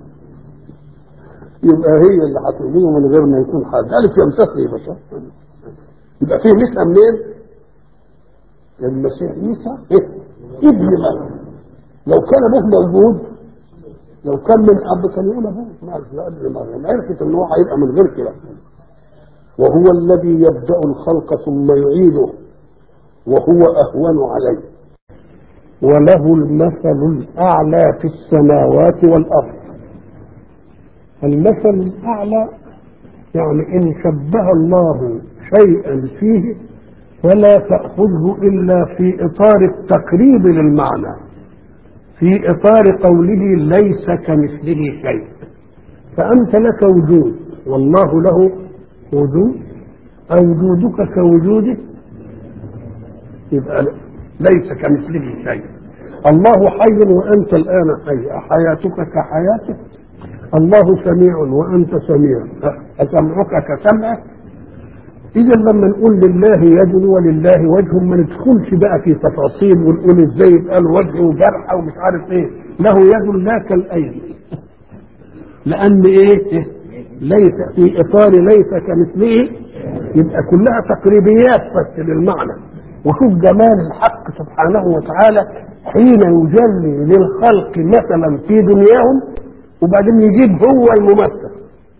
يبقى هي اللي هتؤذيه من غير ما يكون حد قالت يمسسني بشر يبقى فيه نسأة منين؟ المسيح عيسى إيه؟ ابن مريم لو كان ابوه موجود لو كان من اب كان يقول ابوه ما لا ابن مريم عرفت ان هو هيبقى من غير كده وهو الذي يبدا الخلق ثم يعيده وهو اهون عليه وله المثل الاعلى في السماوات والارض المثل الاعلى يعني ان شبه الله شيئا فيه فلا تأخذه إلا في إطار التقريب للمعنى في إطار قوله ليس كمثله شيء فأنت لك وجود والله له وجود وجودك كوجوده يبقى ليس كمثله شيء الله حي وأنت الآن حي حياتك كحياته الله سميع وأنت سميع أسمعك كسمعه اذا لما نقول لله يد ولله وجه ما ندخلش بقى في تفاصيل ونقول ازاي يبقى له وجه وجرح ومش عارف ايه له يد لا كالايدي لان ايه ليس في اطار ليس كمثله يبقى كلها تقريبيات بس للمعنى وشوف جمال الحق سبحانه وتعالى حين يجلي للخلق مثلا في دنياهم وبعدين يجيب هو الممثل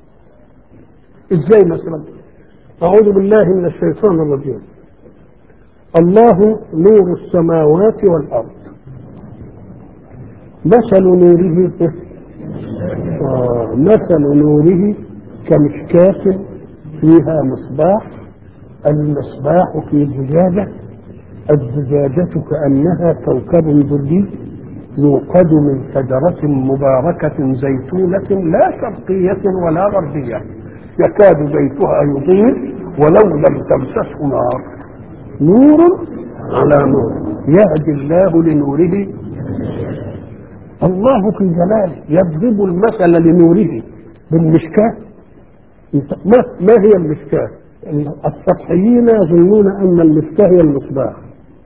ازاي مثلا أعوذ بالله من الشيطان الرجيم الله نور السماوات والأرض مثل نوره آه مثل نوره كمشكاة فيها مصباح المصباح في زجاجة الزجاجة كأنها كوكب دري يوقد من شجرة مباركة زيتونة لا شرقية ولا غربية يكاد زيتها يضيء ولو لم تمسسه نار نور على نور يهدي الله لنوره الله في جلاله يضرب المثل لنوره بالمشكاة ما, ما هي المشكاة السطحيين يظنون ان المشكاة هي المصباح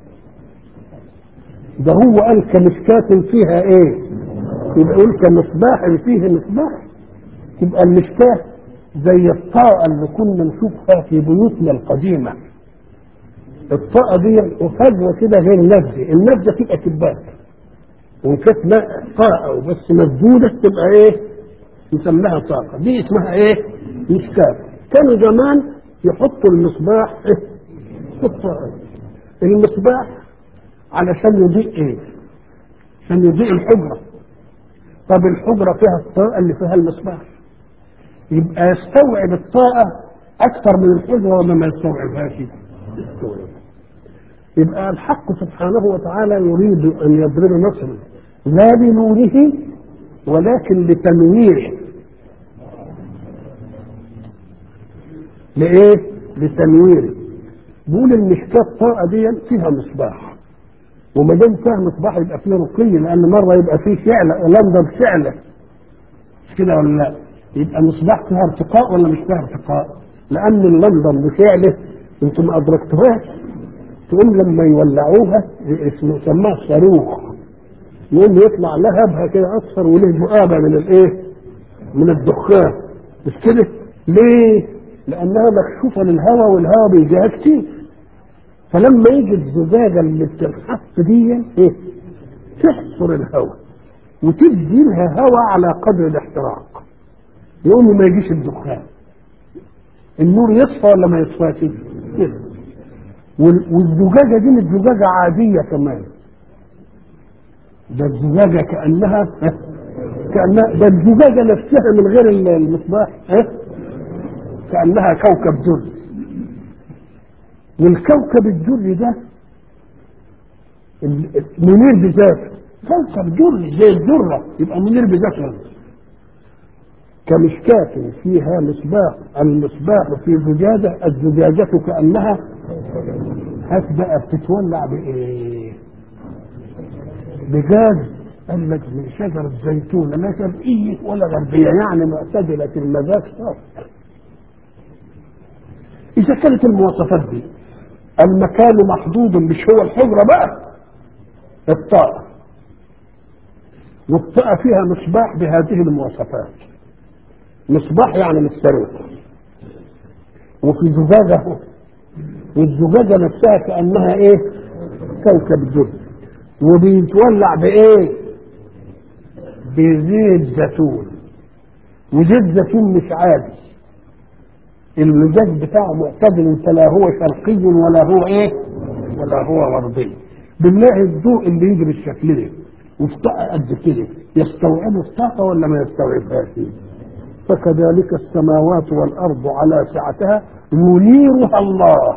ده هو قال كمشكاة فيها ايه يبقى يقول كمصباح فيه مصباح يبقى المشكاة زي الطاقة اللي كنا نشوفها في بيوتنا القديمة الطاقة دي فجوة كده غير نبذة النبذة تبقى كبات وإن كانت طاقة وبس مسدودة تبقى إيه؟ نسميها طاقة دي اسمها إيه؟ مشكاة كانوا زمان يحطوا المصباح إيه؟ في الطاقة المصباح علشان يضيء ايه؟ عشان يضيء الحجرة طب الحجرة فيها الطاقة اللي فيها المصباح يبقى يستوعب الطاقة أكثر من الحجرة ولا ما يستوعبهاش؟ يستوعب يبقى الحق سبحانه وتعالى يريد أن يضرب مثلا لا بنوره ولكن لتنويره لإيه؟ لتنويره بيقول المشكاة الطاقة دي فيها مصباح وما دام فيها مصباح يبقى فيه رقي لأن مرة يبقى فيه شعلة لندن شعلة مش كده ولا لا؟ يبقى مصباح فيها ارتقاء ولا مش فيها ارتقاء؟ لأن اللندن بشعلة انتم ما أدركتوهاش تقوم لما يولعوها اسمه سماها صاروخ يقوم يطلع لهبها كده اكثر وله مؤابه من الايه؟ من الدخان مش كده؟ ليه؟ لانها مكشوفه للهواء والهواء بيجيها كتير فلما يجي الزجاجه اللي بتنحط دي ايه؟ تحصر الهواء وتدي لها هواء على قدر الاحتراق يقوم ما يجيش الدخان النور يصفى ولا ما يصفاش؟ يصفى والزجاجه دي مش زجاجه عاديه كمان ده الزجاجه كانها كانها ده الزجاجه نفسها من غير المصباح كانها كوكب دري والكوكب الدري ده منير بذاته كوكب دري زي الذره يبقى منير بذاته كمشكاة فيها مصباح المصباح في زجاجة الزجاجة كأنها هات بقى بتتولع بايه؟ بجاز قال لك من شجرة زيتونة لا شرقية ولا غربية يعني معتدلة المزاج صار إذا كانت المواصفات دي المكان محدود مش هو الحجرة بقى الطاقة والطاقة فيها مصباح بهذه المواصفات مصباح يعني للصاروخ وفي زجاجة والزجاجة نفسها كأنها ايه كوكب الدر وبيتولع بايه بزيت زيتون وزيت زيتون مش عادي المزاج بتاعه معتدل فلا هو شرقي ولا هو ايه ولا هو غربي بالله الضوء اللي يجي بالشكل ده وفي طاقه قد كده يستوعب الطاقه ولا ما يستوعبهاش فكذلك السماوات والارض على سعتها ينيرها الله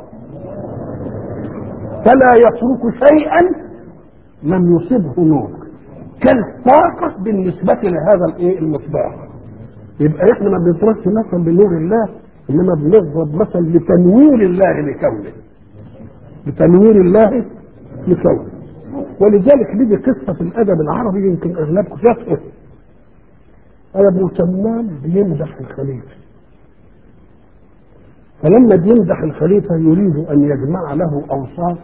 فلا يترك شيئا لم يصبه نور كالطاقة بالنسبة لهذا الايه المصباح يبقى احنا ما بنضربش مثلا بنور الله انما بنضرب مثل لتنوير الله لكونه لتنوير الله لكونه ولذلك دي قصة في الأدب العربي يمكن أغلبكم شافها أبو تمام بيمدح الخليفة فلما بيمدح الخليفة يريد أن يجمع له أوصاف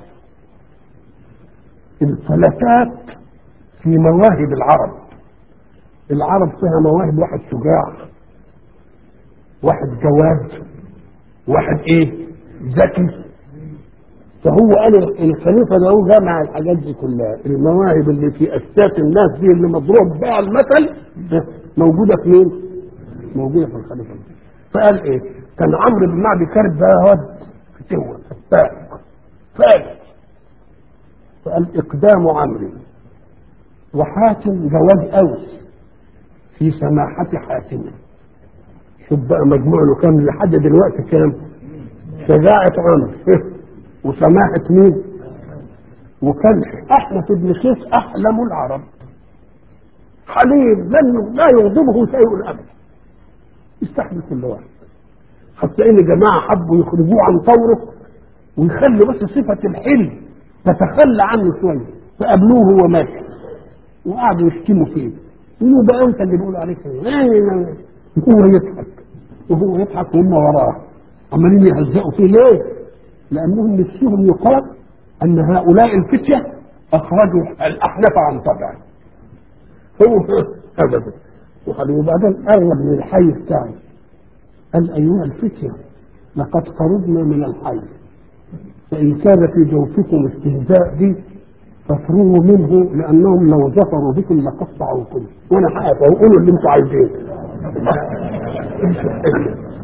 الفلتات في مواهب العرب العرب فيها مواهب واحد شجاع واحد جواد واحد ايه ذكي فهو قال الخليفه ده هو جمع الحاجات دي كلها المواهب اللي في اساس الناس دي اللي مضروب بها المثل موجوده في مين؟ موجوده في الخليفه فقال ايه؟ كان عمرو بن معدي كارب ده واد فتوه فتاك فارس فقال اقدام عمرو وحاتم جواد اوس في سماحه حاتم شوف بقى مجموع له كام لحد دلوقتي كام شجاعة عمرو وسماحة مين وكان أحنف بن قيس أحلم العرب حليم لن لا يغضبه شيء أبدا يستحمل كل واحد حتى إن جماعة حبوا يخرجوه عن طوره ويخلوا بس صفة الحلم تتخلى عنه شوية فقابلوه وهو ماشي وقعدوا يشتموا فيه يقولوا بقى أنت اللي بيقولوا عليك وهو يضحك وهو يضحك وهم وراه عمالين يهزقوا فيه ليه؟ لأنهم نفسهم يقال أن هؤلاء الفتية أخرجوا الأحناف عن طبعه هو أبدا وبعدين قرب من الحي بتاعي قال أيها الفتية لقد خرجنا من الحي فإن كان في جوفكم استهزاء بي فافرغوا منه لأنهم لو ظفروا بكم لقطعوكم وأنا حقق وقولوا اللي أنتم عايزينه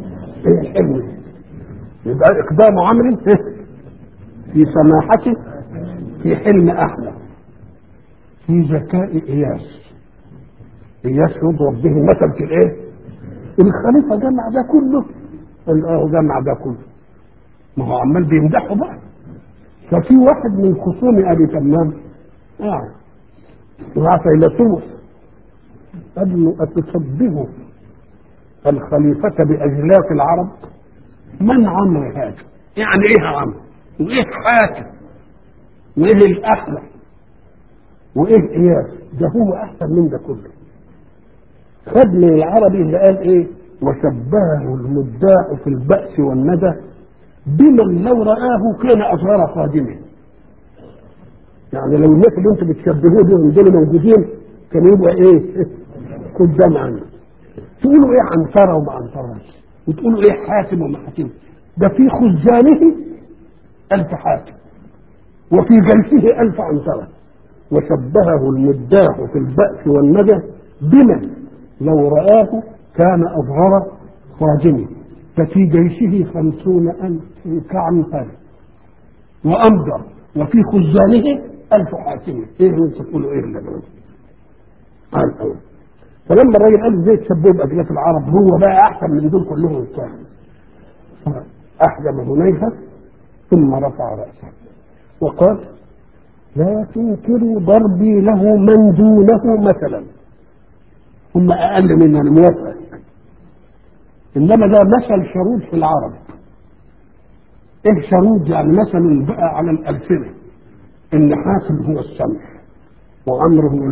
ايه الحلم ده؟ يبقى اقدام عمرو في سماحته في حلم احلى في ذكاء اياس اياس يضرب به المثل في الايه الخليفه جمع ده كله قال اه جمع ده كله ما هو عمال بيمدحه بقى ففي واحد من خصوم ابي تمام قاعد مع فيلسوف قال له اتشبه الخليفة بأجلاف العرب من عمرو هذا يعني ايه عمرو وايه حاتم وايه الاخلع وايه اياس ده هو احسن من ده كله خد من العربي اللي قال ايه وشبهه المداع في البأس والندى بمن لو رآه كان أصغر قادمه يعني لو الناس اللي انتم بتشبهوه دول دول موجودين كان يبقى ايه قدام عنه تقولوا ايه عنترة وما عنترش وتقولوا ايه حاتم وما حاتم ده في خزانه ألف حاتم وفي جلسه ألف عنترة وشبهه المداح في البأس والندى بمن لو رآه كان أصغر خادمه ففي جيشه خمسون ألف كعنتر وأمضى وفي خزانه ألف حاكم إيه انت تقولوا إيه اللي قال أول فلما الراجل قال ازاي تشبهوا بأجلاف العرب هو بقى أحسن من دول كلهم وبتاع أحجم هنيهة ثم رفع رأسه وقال لا تنكروا ضربي له من دونه مثلا هم أقل من الموافق إنما ده مثل شرود في العرب إيه شرود يعني مثل بقى على الألسنة إن حاتم هو السمح وعمرو هو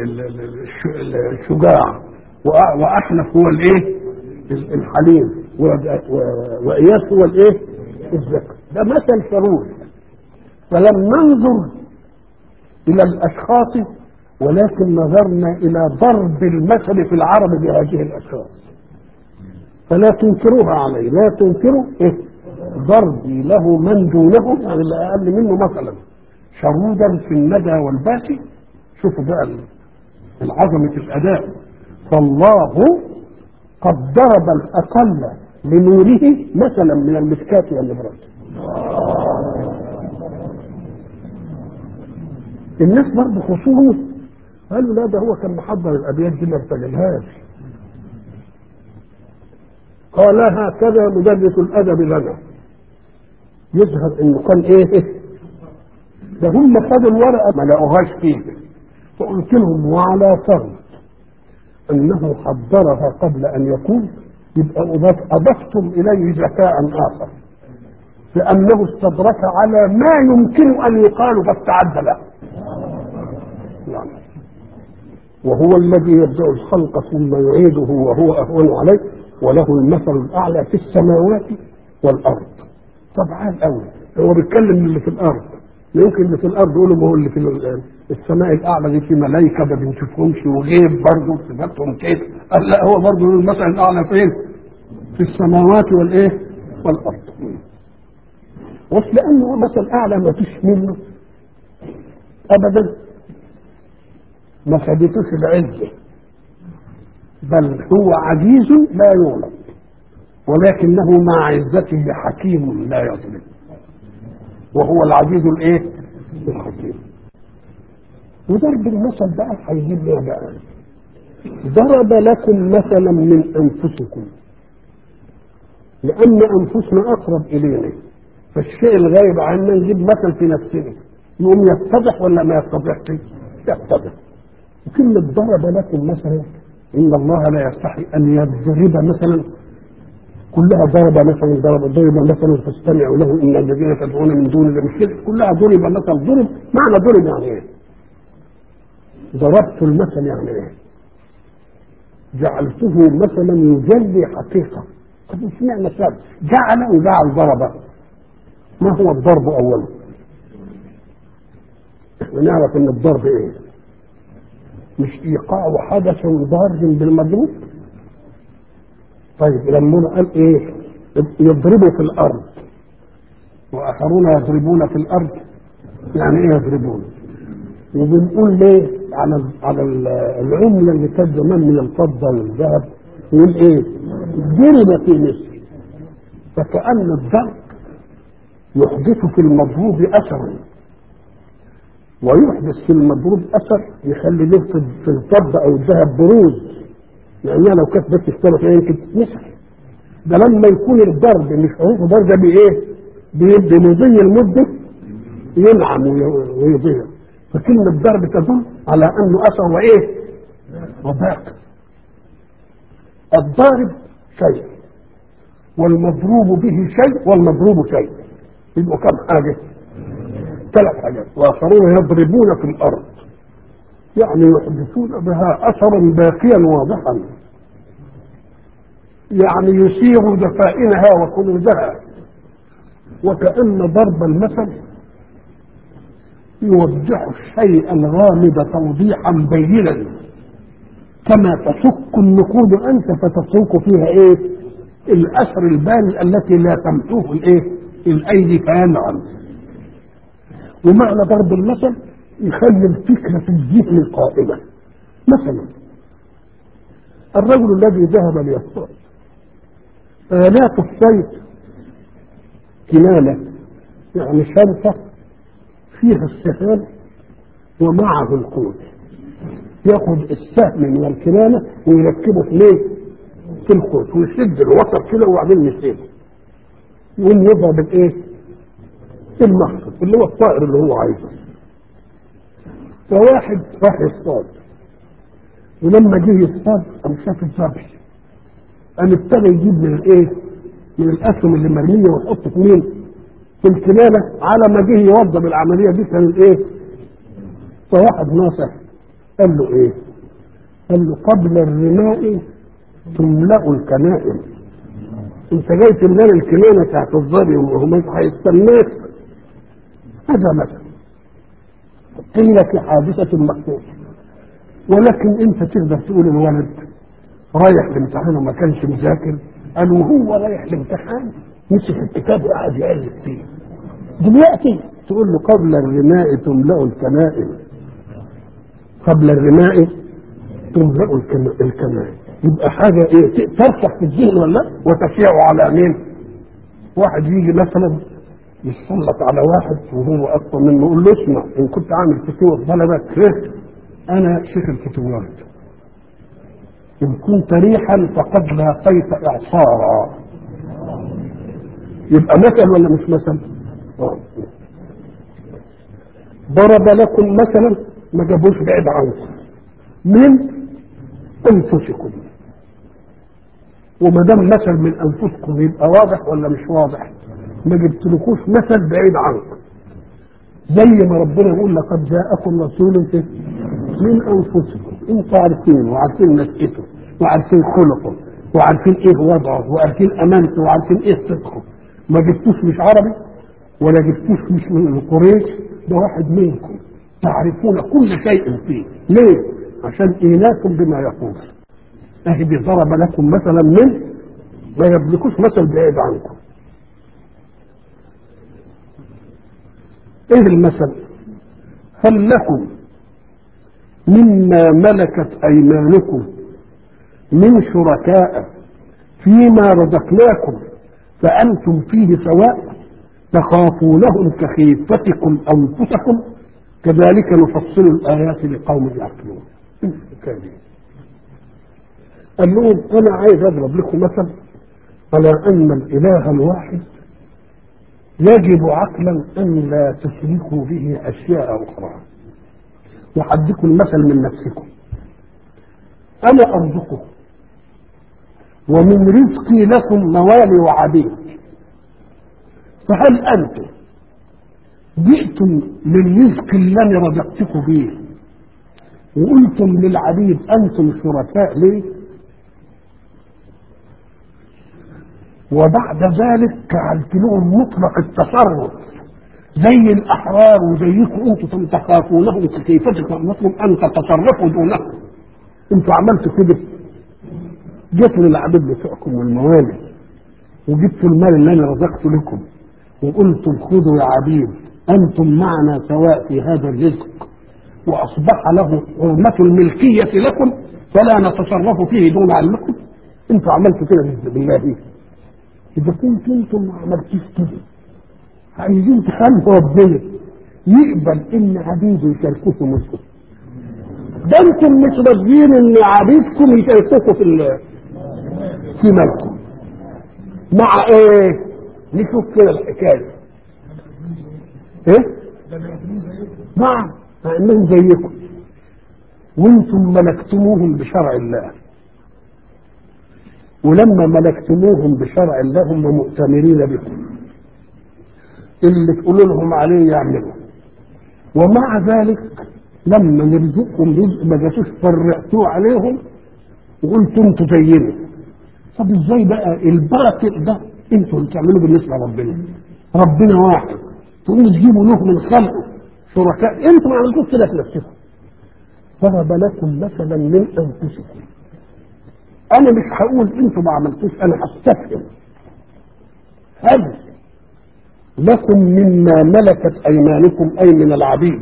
الشجاع وأحنف هو الإيه الحليم وإياس هو الإيه الذكر ده مثل شرود فلم ننظر إلى الأشخاص ولكن نظرنا إلى ضرب المثل في العرب بهذه الأشخاص فلا تنكروها عليه لا تنكروا إيه؟ ضربي له من دونه يعني اللي أقل منه مثلا شرودا في الندى والباسي شوفوا بقى العظمة الأداء فالله قد ضرب الأقل لنوره مثلا من المسكات والنبرات الناس برضه خصومه قالوا لا ده هو كان محضر الابيات دي ما ارتجلهاش قال هكذا مدرس الادب لنا يظهر انه كان ايه ده هم خدوا الورقه ما لقوهاش فيه فقلت لهم وعلى فرض انه حضرها قبل ان يقول يبقى اضفتم اليه ذكاء اخر لانه استدرك على ما يمكن ان يقال فاستعد له يعني وهو الذي يبدا الخلق ثم يعيده وهو اهون عليه وله المثل الاعلى في السماوات والارض طبعا قوي هو بيتكلم اللي في الارض يمكن اللي في الارض يقولوا ما هو اللي في السماء الاعلى دي في ملائكه ما بنشوفهمش وغيب برضه صفاتهم كيف قال لا هو برضه المثل الاعلى فين؟ في السماوات والايه؟ والارض بس لانه مثل اعلى ما فيش منه ابدا ما خدتوش العزه بل هو عزيز لا يغلب ولكنه مع عزته حكيم لا يظلم وهو العزيز الايه الحكيم وضرب المثل بقى هيجيب لنا بقى ضرب لكم مثلا من انفسكم لان انفسنا اقرب الينا فالشيء الغايب عنا نجيب مثل في نفسنا يقوم يتضح ولا ما يتضحش يتضح وكلمة ضرب لكم مثلا إن الله لا يستحي أن يضرب مثلا كلها ضرب مثلا ضرب ضرب مثلا فاستمعوا له إن الذين تدعون من دون الله مش كده كلها ضرب مثلا ضرب معنى ضرب يعني إيه؟ ضربت المثل يعني إيه؟ جعلته مثلا يجلي حقيقة طب اشمعنى سبب جعل وجعل ضرب ما هو الضرب أولا؟ ونعرف ان الضرب ايه مش ايقاع حدث ضار بالمضروب طيب لما قال ايه يضربوا في الارض واخرون يضربون في الارض يعني ايه يضربون وبنقول ليه على على العمله اللي كانت زمان من الفضه والذهب يقول ايه ضرب في مصر فكأن الضرب يحدث في المضروب أثرا ويحدث في المضروب أثر يخلي له في الفضة أو الذهب بروز لأنها لو كانت بس اختلف يمكن تتمسح ده لما يكون الضرب مش حروف ضرب بإيه؟ بمضي المدة ينعم ويضيع فكلمة ضرب تدل على أنه أثر وإيه؟ وباقي الضارب شيء والمضروب به شيء والمضروب شيء يبقوا كم حاجة؟ ثلاث حاجات وآخرون يضربون في الأرض يعني يحدثون بها أثرا باقيا واضحا يعني يسير دفائنها وكنوزها وكأن ضرب المثل يوضح الشيء الغامض توضيحا بينا كما تشك النقود انت فتترك فيها ايه الاثر الباني التي لا تمحوه الايه الايدي فينعم ومعنى ضرب المثل يخلي الفكره في الذهن قائمه مثلا الرجل الذي ذهب ليصطاد آلات الصيد كنانة يعني شنطة فيها السهام ومعه القوت ياخذ السهم من الكنانة ويركبه في ليه؟ في القوت ويشد الوتر كده وبعدين يسيبه يقوم يضرب الايه؟ المحصد اللي هو الطائر اللي هو عايزه فواحد راح يصطاد ولما جه يصطاد قام شاف الذبح قام ابتدى يجيب من الايه؟ من الاسهم اللي مرميه ويحط في مين؟ في الكنانه على ما جه يوضب العمليه دي كان الايه؟ فواحد ناصح قال له ايه؟ قال له قبل الرماء تملأ الكنائن انت جاي تملأ الكنانه بتاعت الظبي وهم هيستناك هذا مثل قيل في حادثة مخصوصة ولكن انت تقدر تقول الولد رايح الامتحان وما كانش مذاكر قال وهو رايح الامتحان مسك الكتاب وقعد يقلب فيه دلوقتي تقول له قبل الرماء تملأ الكنائن قبل الرماء تملأ الكنائن يبقى حاجة ايه ترسخ في الذهن ولا وتشيع على مين واحد يجي مثلا يسلط على واحد وهو اكبر منه يقول له اسمع ان كنت عامل فتوى بلدك ايه انا شيخ الفتوات ان كنت ريحا فقد لاقيت اعصارا يبقى مثل ولا مش مثل ضرب لكم مثلا ما جابوش بعيد عنكم من انفسكم وما دام مثل من انفسكم يبقى واضح ولا مش واضح ما جبتلكوش مثل بعيد عنكم زي ما ربنا يقول لقد جاءكم رسول من انفسكم انتوا عارفين وعارفين نشأته وعارفين خلقه وعارفين ايه وضعه وعارفين امانته وعارفين ايه صدقه ما جبتوش مش عربي ولا جبتوش مش من قريش ده واحد منكم تعرفون كل شيء فيه ليه؟ عشان ايناكم بما يقول اهي ضرب لكم مثلا من ما يملكوش مثل بعيد عنكم ايه المثل هل لكم مما ملكت ايمانكم من شركاء فيما رزقناكم فانتم فيه سواء تخافونهم كخيفتكم انفسكم كذلك نفصل الايات لقوم يعقلون قال لهم انا عايز اضرب لكم مثل على ان الاله الواحد يجب عقلا ان لا تشركوا به اشياء اخرى وحدكم المثل من نفسكم انا ارزقكم ومن رزقي لكم موالي وعبيد فهل انتم جئتم للرزق الذي رزقتكم به وقلتم للعبيد انتم شركاء ليه وبعد ذلك جعلت لهم مطلق التصرف زي الاحرار وزيكم انتم تخافونهم كيفتكم انكم ان تتصرفوا دونهم انتوا عملتوا كده جيتوا للعبيد بتوعكم والموالي وجبتوا المال اللي انا رزقته لكم وقلتم خذوا يا عبيد انتم معنا سواء في هذا الرزق واصبح له حرمه الملكيه لكم فلا نتصرف فيه دون علمكم انتوا عملتوا كده بالله اذا كنت انتم ما عملتوش كده عايزين تخلوا ربنا يقبل ان عبيده يشاركوه في ملكه ده انتم مش راضيين ان عبيدكم يشاركوكوا في ال- في ملكه مع ايه نشوف كده الحكايه ايه مع مع انهم زيكم وانتم ملكتموهم بشرع الله ولما ملكتموهم بشرع الله هم مؤتمرين بكم اللي تقولوا لهم عليه يعملوا ومع ذلك لما نرزقكم رزق ما جاتوش فرقتوه عليهم وقلتوا انتوا زينا طب ازاي بقى الباطل ده انتوا اللي بتعملوه بالنسبه لربنا ربنا واحد تقوموا تجيبوا له من خلقه شركاء انتوا ما عملتوش كده في نفسكم ضرب لكم مثلا من انفسكم انا مش هقول انتوا ما عملتوش انا هستفهم هل لكم مما ملكت ايمانكم اي من العبيد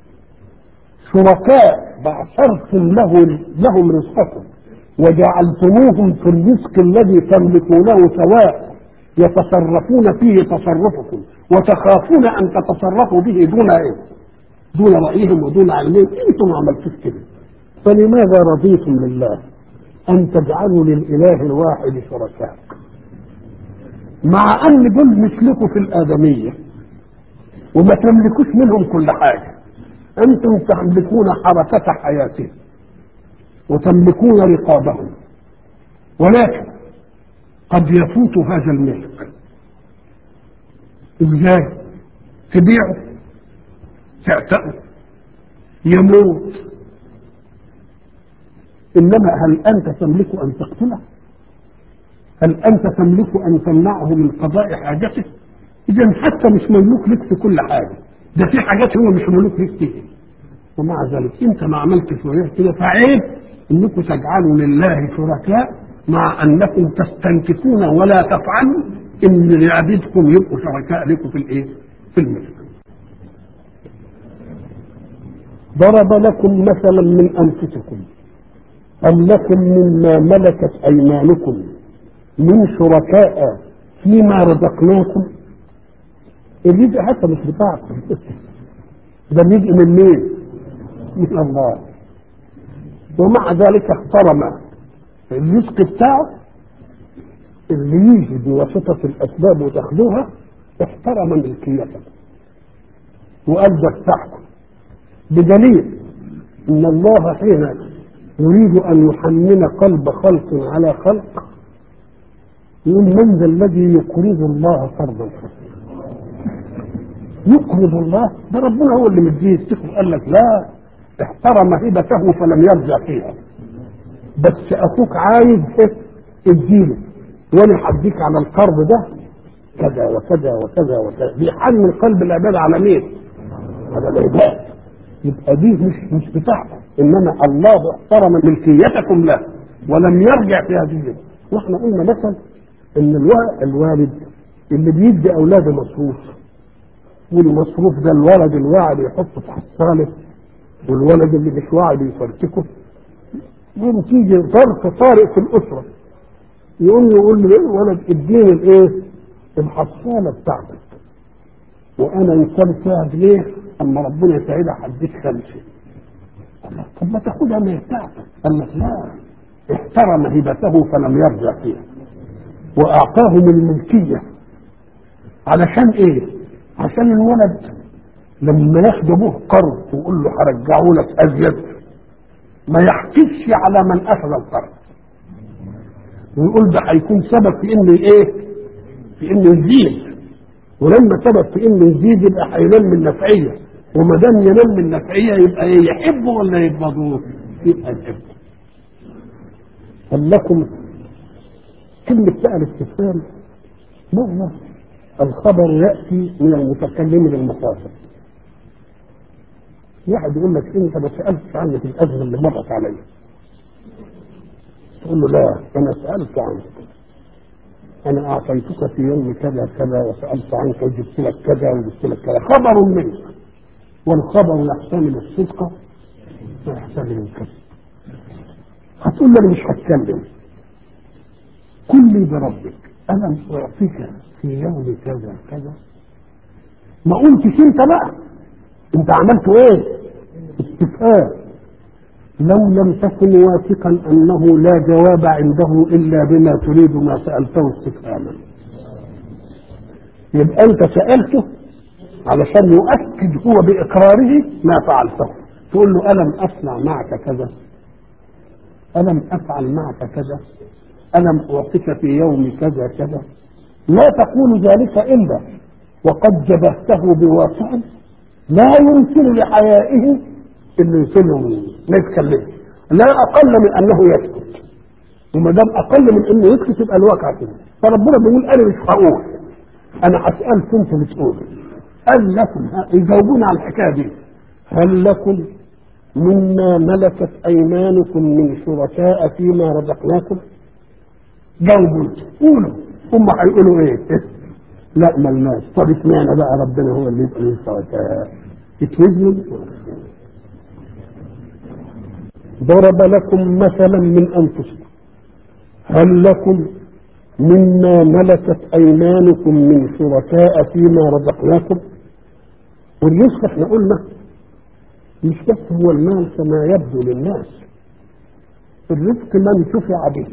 شركاء بعثرتم له لهم رزقكم وجعلتموهم في الرزق الذي تملكونه سواء يتصرفون فيه تصرفكم وتخافون ان تتصرفوا به دون ايه؟ دون رايهم ودون علمهم انتم ما عملتوش كده فلماذا رضيتم لله ان تجعلوا للاله الواحد شركاء مع ان دول مثلكم في الادميه وما تملكوش منهم كل حاجه انتم تملكون حركه حياتهم وتملكون رقابهم ولكن قد يفوت هذا الملك ازاي تبيعه تعتقه يموت انما هل انت تملك ان تقتله هل انت تملك ان تمنعه من قضاء حاجته اذا حتى مش مملوك لك في كل حاجه ده في حاجات هو مش مملوك لك فيها ومع ذلك انت ما عملتش وياه كده فعيب انكم تجعلوا لله شركاء مع انكم تستنكفون ولا تفعلوا ان عبيدكم يبقوا شركاء لكم في الايه؟ في الملك. ضرب لكم مثلا من انفسكم أم لكم مما ملكت أيمانكم من شركاء فيما رزقناكم الرزق حتى مش بتاعكم ده بيجي من مين؟ من الله ومع ذلك احترم الرزق بتاعه اللي يجي بواسطة الأسباب وتاخدوها احترم ملكيتكم وقال ده بتاعكم بدليل ان الله حين يريد ان يحنن قلب خلق على خلق يقول من ذا الذي يقرض الله قرضا حسنا يقرض الله ده ربنا هو اللي مديه السكر قال لك لا احترم هبته فلم يرجع فيها بس اخوك عايز ايه اديله وانا هديك على القرض ده كذا وكذا وكذا وكذا بيحنن قلب العباد على مين؟ على العباد يبقى دي مش مش بتاعكم انما الله احترم ملكيتكم له ولم يرجع في هذه واحنا قلنا مثلا ان الوا- الوالد اللي بيدي اولاده مصروف والمصروف ده الولد الواعي بيحطه في حصاله والولد اللي مش واعي بيفرتكه يوم تيجي ظرف طارئ في الاسره يقوم يقول له ايه ولد اديني الايه الحصاله بتاعتك وانا انسان ساعد ليه اما ربنا يسعدها هديك خمسه قال لك طب ما تاخدها من بتاعتك قال لك لا احترم هبته فلم يرجع فيها واعطاهم الملكيه علشان ايه عشان الولد لما ياخد ابوه قرض ويقول له هرجعه لك ازيد ما يحكيش على من اخذ القرض ويقول ده هيكون سبب في انه ايه في انه يزيد ولما سبب في انه يزيد يبقى هينام من نفعيه وما دام ينام من نفعيه يبقى ايه يحبه ولا يبغضوه؟ يبقى يحبه. هل لكم كلمة بقى الاستفهام مرة الخبر يأتي من المتكلم للمخاطب. واحد يقول لك انت ما سألتش عني في الأزمة اللي مرت علي. تقول له لا أنا سألت عنك. أنا أعطيتك في يوم كذا كذا وسألت عنك وجبت لك كذا وجبت لك كذا خبر منك والخبر يحتمل الصدق ويحتمل الكذب هتقول لي أنا مش هتكلم قل لي بربك ألم أعطيك في يوم كذا كذا ما قلتش أنت بقى أنت عملت إيه؟ استفهام لو لم تكن واثقا أنه لا جواب عنده إلا بما تريد ما سألته استفهاما يبقى أنت سألته علشان يؤكد هو بإقراره ما فعلته تقول له ألم أصنع معك كذا ألم أفعل معك كذا ألم أعطيك في يوم كذا كذا لا تقول ذلك إلا وقد جبهته بواقع لا يمكن لحيائه انه يسلم ما يتكلمش لا اقل من انه يسكت وما دام اقل من انه يسكت يبقى الواقع كده فربنا بيقول انا مش هقول انا هسالكم انتم بتقولوا هل لكم يجاوبون على الحكايه دي هل لكم مما ملكت ايمانكم من شركاء فيما رزقناكم جاوبوا انتم قولوا هم هيقولوا ايه لا ملناش طب اشمعنى بقى ربنا هو اللي يبقى له شركاء يتوزنوا ضرب لكم مثلا من انفسكم هل لكم مما ملكت ايمانكم من شركاء فيما رزقناكم والرزق احنا قلنا مش بس هو المال كما يبدو للناس الرزق ما انتفع به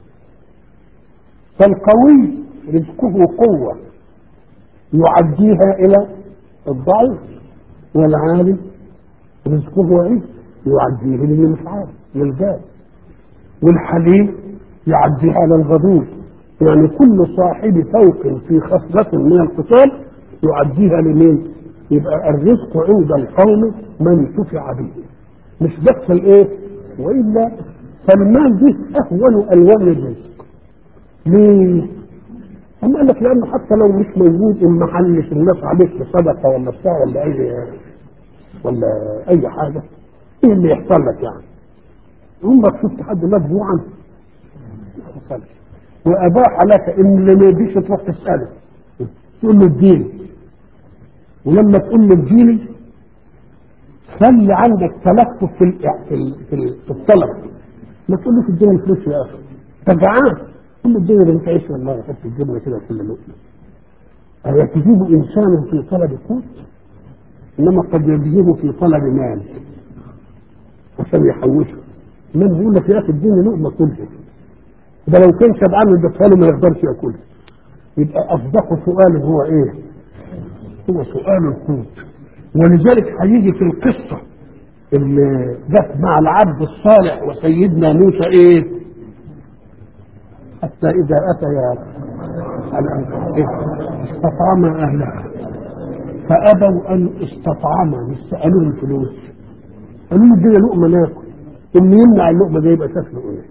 فالقوي رزقه قوة يعديها إلى الضعيف والعالم رزقه عز يعديه للي مش عارف للجاد والحليم يعديها للغضوب يعني كل صاحب فوق في خصلة من القتال يعديها لمين؟ يبقى الرزق عند القوم ما انتفع به مش بس الايه؟ والا فالمال دي اهون الوان الرزق ليه؟ أما قال لك لأنه حتى لو مش موجود إن ما حلش الناس عليك بصدقة ولا بتاع ولا أي ولا أي حاجة إيه اللي يحصل لك يعني؟ عمرك شفت حد مات جوعا؟ ما حصلش وأباح لك إن اللي ما يجيش تروح تسأله تقول له اديني ولما تقول له اديني خلي عندك تلفظ في ال في ال في, ال في الطلب ما تقولوش اديني فلوس يا أخي أنت جعان كل الدنيا اللي تعيش والله حط الجبنه كده كل لقمه أيكذب إنسان في طلب القوت إنما قد يكذب في طلب مال عشان يحوشه من بيقول لك يا أخي اديني لقمة كلها ده لو كان شبعان اديتها له ما يقدرش ياكلها يبقى أصدق سؤال هو إيه؟ هو سؤال القوت ولذلك هيجي في القصة اللي جت مع العبد الصالح وسيدنا موسى إيه؟ حتى إذا أتيا استطعما أهلها فأبوا أن استطعما مش سألوهم فلوس قالوا له ادينا لقمة ناكل اللي يمنع اللقمة ده يبقى شكله إيه؟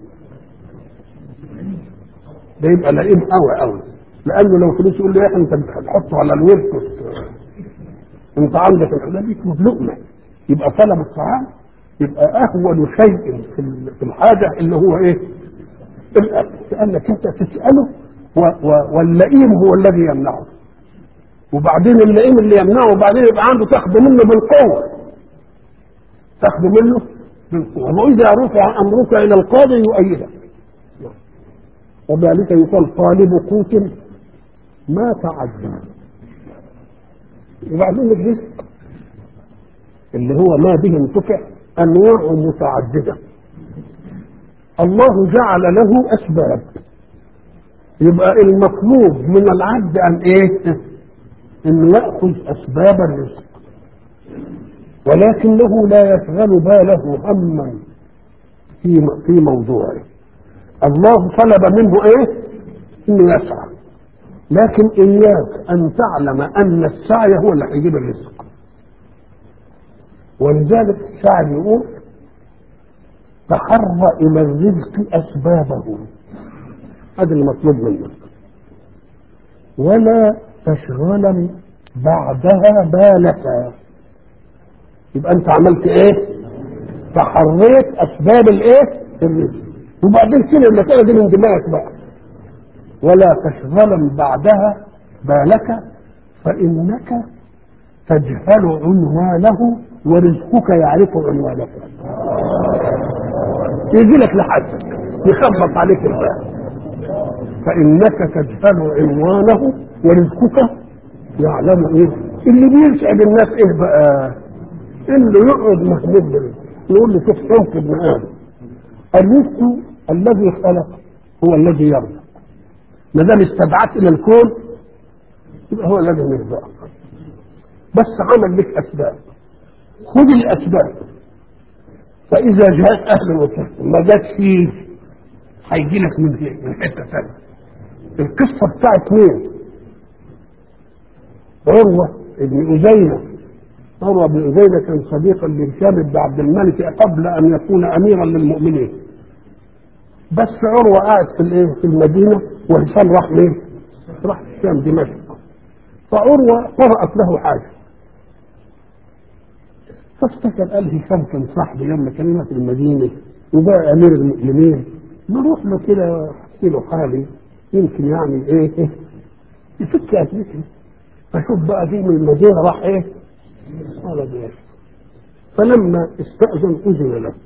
ده يبقى لئيم قوي قوي لأنه لو فلوس يقول له يا أخي أنت بتحطه على الورك أنت عندك الحلال يطلب لقمة يبقى طلب الطعام يبقى أهون شيء في الحاجة اللي هو إيه؟ الأكل لأنك أنت تسأله و و واللئيم هو الذي يمنعه وبعدين اللئيم اللي يمنعه وبعدين يبقى عنده تاخده منه بالقوة تاخده منه بالقوة وإذا رفع أمرك إلى القاضي يؤيدك وذلك يقال طالب قوت ما تعدى وبعدين الرزق اللي هو ما به انتفع أنواع متعددة الله جعل له اسباب يبقى المطلوب من العبد ان ايه انه ياخذ اسباب الرزق ولكنه لا يشغل باله هما في في موضوعه الله طلب منه ايه انه يسعى لكن اياك ان تعلم ان السعي هو اللي هيجيب الرزق ولذلك الشاعر يقول تحرى الى الرزق اسبابه هذا المطلوب منك ولا تشغلا بعدها بالك يبقى انت عملت ايه تحريت اسباب الايه الرزق وبعدين كده المساله دي من دماغك بقى ولا تشغلا بعدها بالك فانك تجهل عنوانه ورزقك يعرف عنوانك يجي لك لحدك يخبط عليك الباب فانك تجهل عنوانه ورزقك يعلم ايه اللي بيسعد الناس ايه بقى اللي يقعد محمود بال يقول له شوف صوت ابن ادم الرزق الذي خلق هو الذي يرزق ما دام استدعت الى الكون يبقى هو الذي يرزقك بس عمل لك اسباب خذ الاسباب فاذا جاءت اهل وسهلا ما جت فيه هيجي لك من من حته ثانيه القصه بتاعت مين؟ عروه ابن أزينة عروة بن أزينة كان صديقا لهشام بن عبد الملك قبل أن يكون أميرا للمؤمنين بس عروة قاعد في الايه في المدينة وهشام راح ليه؟ راح الشام دمشق فعروة قرأت له حاجة فافتكر قال هشام كان صاحبي لما كان في المدينة وبقى أمير المؤمنين نروح له كده احكي له حالي يمكن يعني ايه, إيه يفك أزمتي فشوف بقى دي من المدينة راح ايه؟ قال بيش فلما استأذن أذن له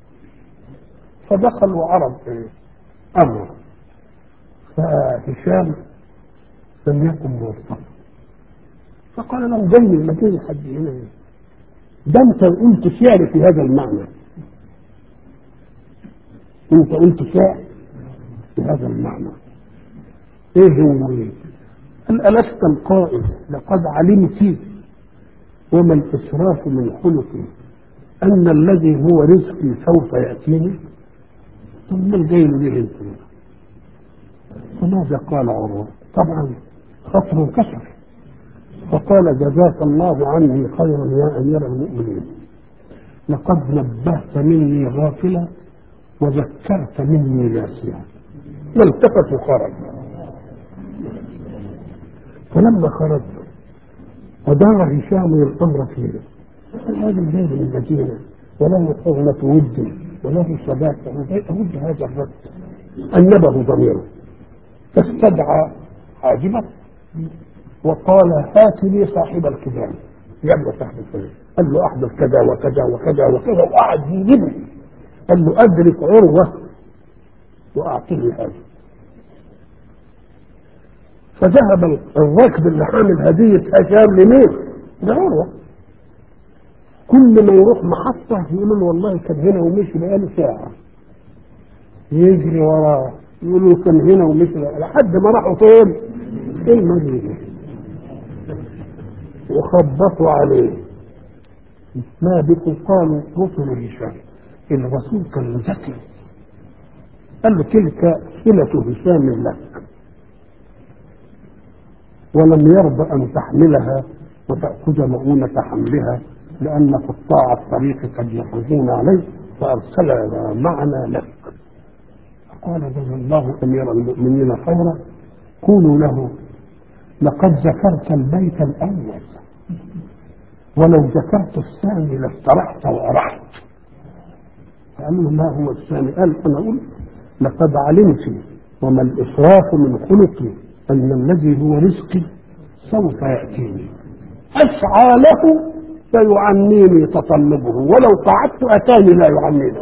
فدخل وعرض ايه؟ أمره فهشام لم يكن موفقا فقال له جاي المدينة حد هنا ده انت قلت شعر في هذا المعنى انت قلت شعر في هذا المعنى ايه هو ايه قال ألست القائل لقد علمت وما الإسراف من خلقي أن الذي هو رزقي سوف يأتيني ثم الجيل به انت فماذا قال عروة طبعا خطر كسر فقال جزاك الله عني خيرا يا أمير المؤمنين لقد نبهت مني غافلا وذكرت مني ناسيا والتفت وخرج فلما خرج ودار هشام الامر فيه الراجل جاي من المدينه وله حرمه ود وله صداقه ود هذا الرجل انبه ضميره فاستدعى حاجبه وقال هات لي صاحب الكتاب جاب له صاحب الكتاب قال له احدث كذا وكذا وكذا وكذا وقعد يجيبني قال له ادرك عروه واعطني هذا فذهب الراكب اللي حامل هدية هشام لمين؟ لعروة كل ما يروح محطة يقول له والله كان هنا ومشي بقاله ساعة يجري وراه يقول له كان هنا ومشي لحد ما راحوا فين؟ المدينة وخبطوا عليه ما بكم قالوا رسل هشام الرسول كان ذكي قال له تلك صلة هشام لك ولم يرضى أن تحملها وتأخذ مؤونة حملها لأن قطاع الطريق قد يخرجون عليه فأرسلنا معنا لك فقال جزا الله أمير المؤمنين خيرا قولوا له لقد ذكرت البيت الأول ولو ذكرت الثاني لاسترحت وأرحت قال له ما هو الثاني قال أنا أقول لقد علمت وما الإسراف من خلقي أن الذي هو رزقي سوف يأتيني أسعى له فيعنيني تطلبه ولو قعدت أتاني لا يعنيني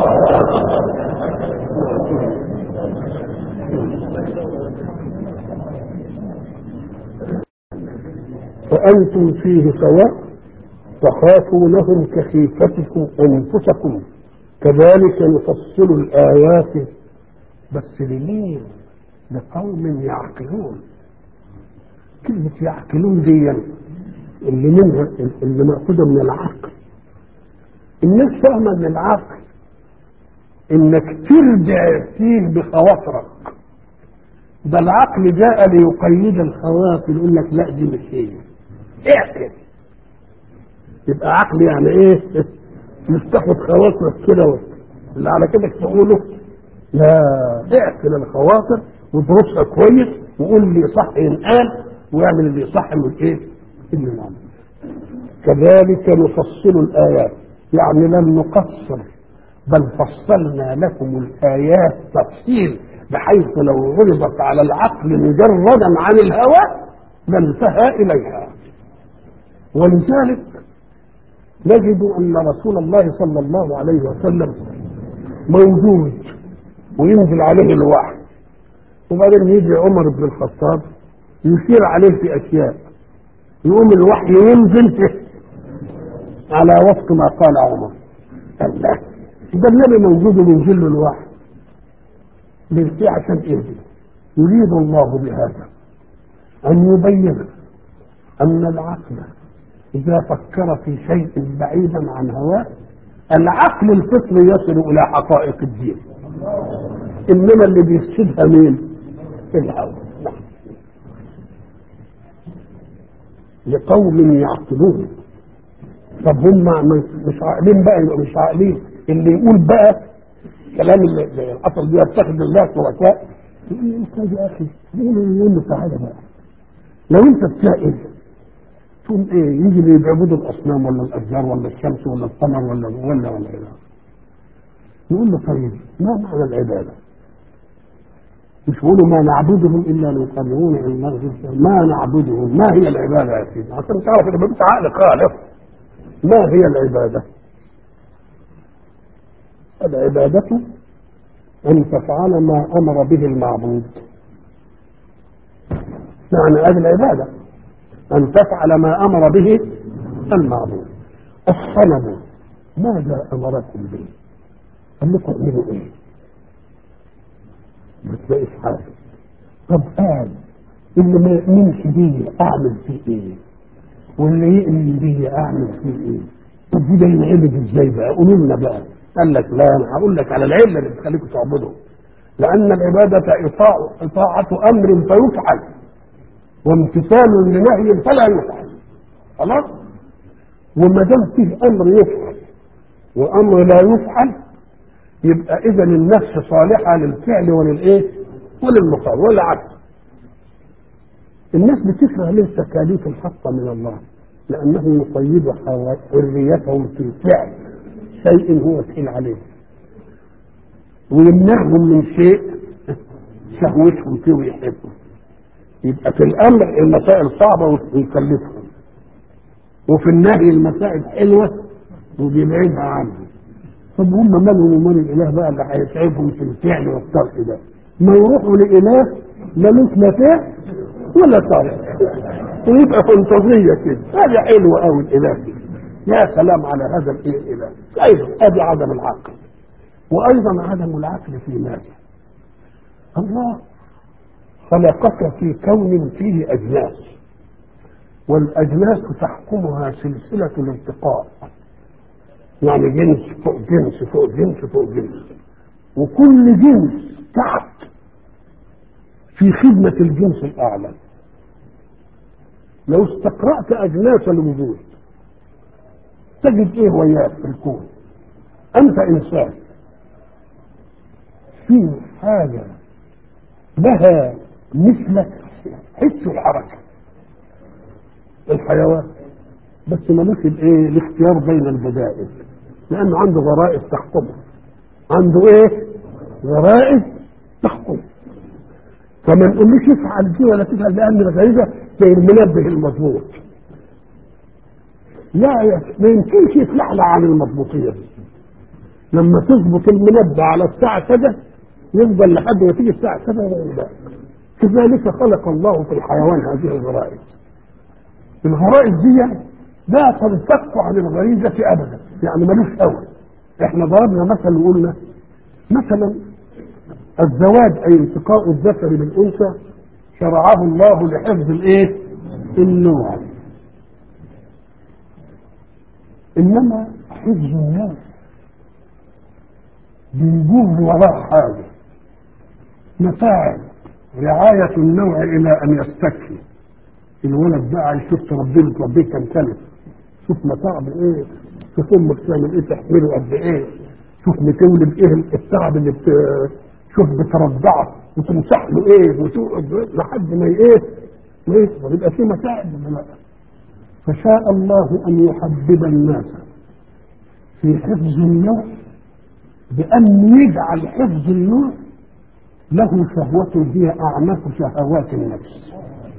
وأنتم فيه سواء تخافونهم كخيفتكم أنفسكم كذلك نفصل الآيات بس لمين؟ لقوم يعقلون كلمة يعقلون دي اللي منها اللي مأخوذة من العقل الناس فاهمة ان العقل انك ترجع فيه بخواطرك ده العقل جاء ليقيد الخواطر يقول لك لا دي مش هي اعقل يبقى عقل يعني ايه مش تاخد خواطرك كده اللي على كده تقوله لا اعقل الخواطر ودرسها كويس وقول لي صح ينقال واعمل اللي صح من ايه؟ اللي نعمل كذلك نفصل الايات يعني لم نقصر بل فصلنا لكم الايات تفصيل بحيث لو عرضت على العقل مجردا عن الهوى لانتهى اليها ولذلك نجد ان رسول الله صلى الله عليه وسلم موجود وينزل عليه الوحي وبعدين يجي عمر بن الخطاب يشير عليه في اشياء يقوم الوحي ينزل على وفق ما قال عمر الله ده النبي موجود وبينزل له الوحي ليه عشان ايه يريد الله بهذا ان يبين ان العقل اذا فكر في شيء بعيدا عن هواه العقل الفطري يصل الى حقائق الدين انما اللي بيفسدها مين الهوى لقوم يعقلون طب هم مش عاقلين بقى يبقى مش عاقلين اللي يقول بقى كلام اللي الاصل بيتخذ الله شركاء يقول انت يا اخي يقول له تعالى بقى لو انت بتسائل تقول ايه يجي اللي بيعبدوا الاصنام ولا الاشجار ولا الشمس ولا القمر ولا ولا ولا الى نقول له طيب ما معنى العباده؟ مش يقولوا ما نعبدهم الا ليقربونا الى الله ما نعبدهم ما هي العباده يا سيدي؟ عشان تعرف ان انت عقل خالق ما هي العباده؟ العباده ان تفعل ما امر به المعبود معنى هذه العباده أن تفعل ما أمر به المعبود الصنم ماذا أمركم به قال لكم اعملوا إيه ما تلاقيش حاجة طب قال اللي ما يؤمنش بيه أعمل فيه إيه واللي يؤمن بيه أعمل فيه إيه طب دي ده ينعبد إزاي بقى قولوا لنا بقى قال لك لا أنا هقول لك على العلة اللي بتخليكم تعبدوا لأن العبادة إطاع إطاعة أمر فيفعل وامتثال لنهي فلا يفعل خلاص وما دام فيه امر يفعل وامر لا يفعل يبقى اذا النفس صالحه للفعل وللايه وللمقام والعكس الناس بتكره ليه تكاليف الحق من الله لانه يقيد حريتهم في فعل شيء هو ثقيل عليه ويمنعهم من شيء شهوتهم فيه ويحبهم يبقى في الامر المسائل صعبه ويكلفهم وفي النهي المسائل حلوه وبيبعدها عنه طب هم مالهم ومال الاله بقى اللي هيتعبهم في الفعل والترك ده ما يروحوا لاله ملوش لا فعل ولا ترك ويبقى فانتازيه كده هذه حلوه قوي الاله دي يا سلام على هذا الاله ايضا ادي عدم العقل وايضا عدم العقل في ماذا الله خلقك في كون فيه أجناس والأجناس تحكمها سلسلة الارتقاء يعني جنس فوق جنس فوق جنس فوق جنس وكل جنس تحت في خدمة الجنس الأعلى لو استقرأت أجناس الوجود تجد إيه وياك في الكون أنت إنسان في حاجة لها مثلك حس الحركة الحيوان بس ملوش الايه الاختيار بين البدائل لانه عنده غرائز تحكمه عنده ايه غرائز تحكمه فما نقولوش افعل دي ولا تفعل لان الغريزه زي المنبه المضبوط لا يا ما يمكنش يتلحلح عن المضبوطيه دي لما تظبط المنبه على الساعه كذا يفضل لحد ما تيجي الساعه كذا ولا كذلك خلق الله في الحيوان هذه الغرائز الغرائز دي لا تنفك عن الغريزة أبدا يعني ملوش أول احنا ضربنا مثل وقلنا مثلا الزواج أي التقاء الذكر بالأنثى شرعه الله لحفظ الايه النوع انما حفظ النوع بيجوز وراه حاجه متاعب رعاية النوع إلى أن يستكفي الولد بقى يشوف تربيه تربيه كم سنة شوف متاعب إيه شوف أمك تعمل إيه تحمله قد إيه شوف بتولد إيه التعب اللي بت... شوف بترضعه وتمسح له إيه وتقعد لحد ما إيه ويكبر يبقى في متاعب ولا لا فشاء الله أن يحبب الناس في حفظ النوع بأن يجعل حفظ النوع له شهوة هي أعنف شهوات النفس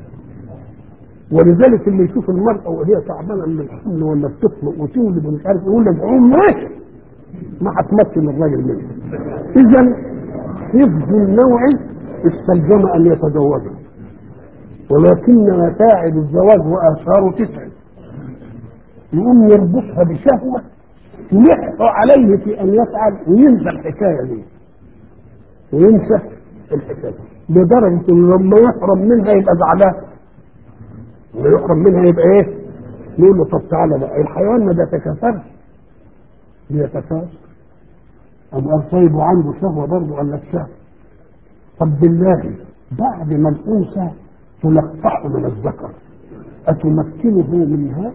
ولذلك اللي يشوف المرأة وهي تعبانة من الحمل ولا بتطلق وتولد ومش عارف يقول لك عمرك ما هتمثل الراجل منه إذا حفظ النوع استلزم ان يتزوجها ولكن متاعب الزواج واثاره تتعب يقوم يربطها بشهوه يحق عليه في ان يفعل وينسى الحكايه دي وينسى الحكايه لدرجه انه لما يحرم منها يبقى زعلان لما يحرم منها يبقى ايه؟ نقول له طب تعالى بقى الحيوان ما بيتكاثرش بيتكاثر أبو قال طيب وعنده شهوة برضه قال لك شهوة طب بالله بعد ما الأنثى تلقحه من الذكر أتمكنه منها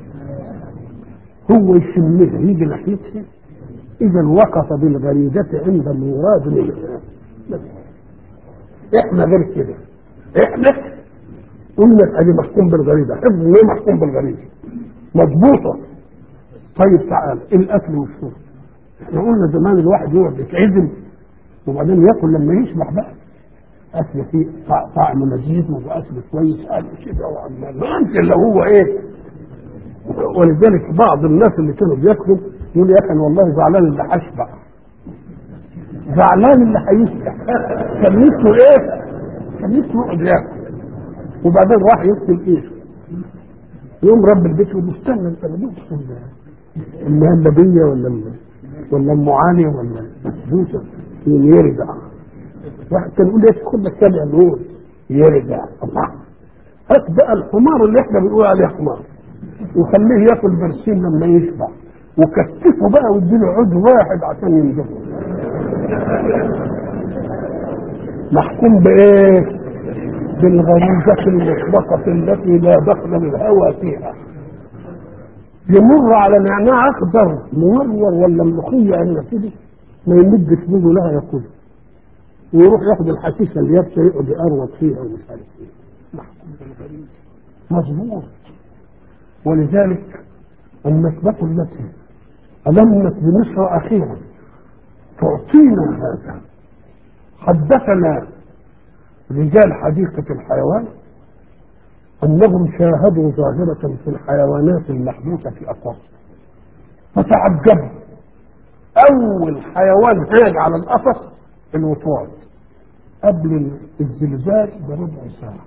هو يشمها يجي ناحيتها إذا وقف بالغريزة عند المراد منها بس. إحنا غير كده إحنا قلنا أدي محكوم بالغريزة حفظ ليه محكوم بالغريزة مضبوطة طيب تعال الأكل والشرب احنا قلنا زمان الواحد يقعد يتعزم وبعدين ياكل لما يشبع بقى اكل فيه طعم لذيذ واكل كويس قال كده وعمال ما انت اللي هو ايه ولذلك بعض الناس اللي كانوا بياكلوا يقول يا اخي انا والله زعلان اللي هشبع زعلان اللي هيشبع كان نفسه ايه؟ كان نفسه يقعد ياكل وبعدين راح يغسل ايده يوم رب البيت يقول له استنى انت ما جبتش المهلبيه ولا ولا ام علي ولا بوسه يرجع واحد كان يقول ايش خد لك سبع نور يرجع الله هات بقى الحمار اللي احنا بنقول عليه حمار وخليه ياكل برسيم لما يشبع وكتفه بقى واديله عود واحد عشان ينجبه محكوم بايه؟ بالغريزة المطلقة التي لا دخل للهوى فيها يمر على نعناع اخضر مورور ولا ملوخيه ان كده ما يمدش بيده لها ياكل ويروح ياخد الحشيشه اللي يابسه يقعد يقرب فيها ومش عارف ايه محكوم بالغريزه مظبوط ولذلك النسبة التي ألمت بمصر أخيرا تعطينا هذا حدثنا رجال حديقة الحيوان أنهم شاهدوا ظاهرة في الحيوانات المحبوسة في أقواس فتعجبوا أول حيوان هاج على القفص الوطواط قبل الزلزال بربع ساعة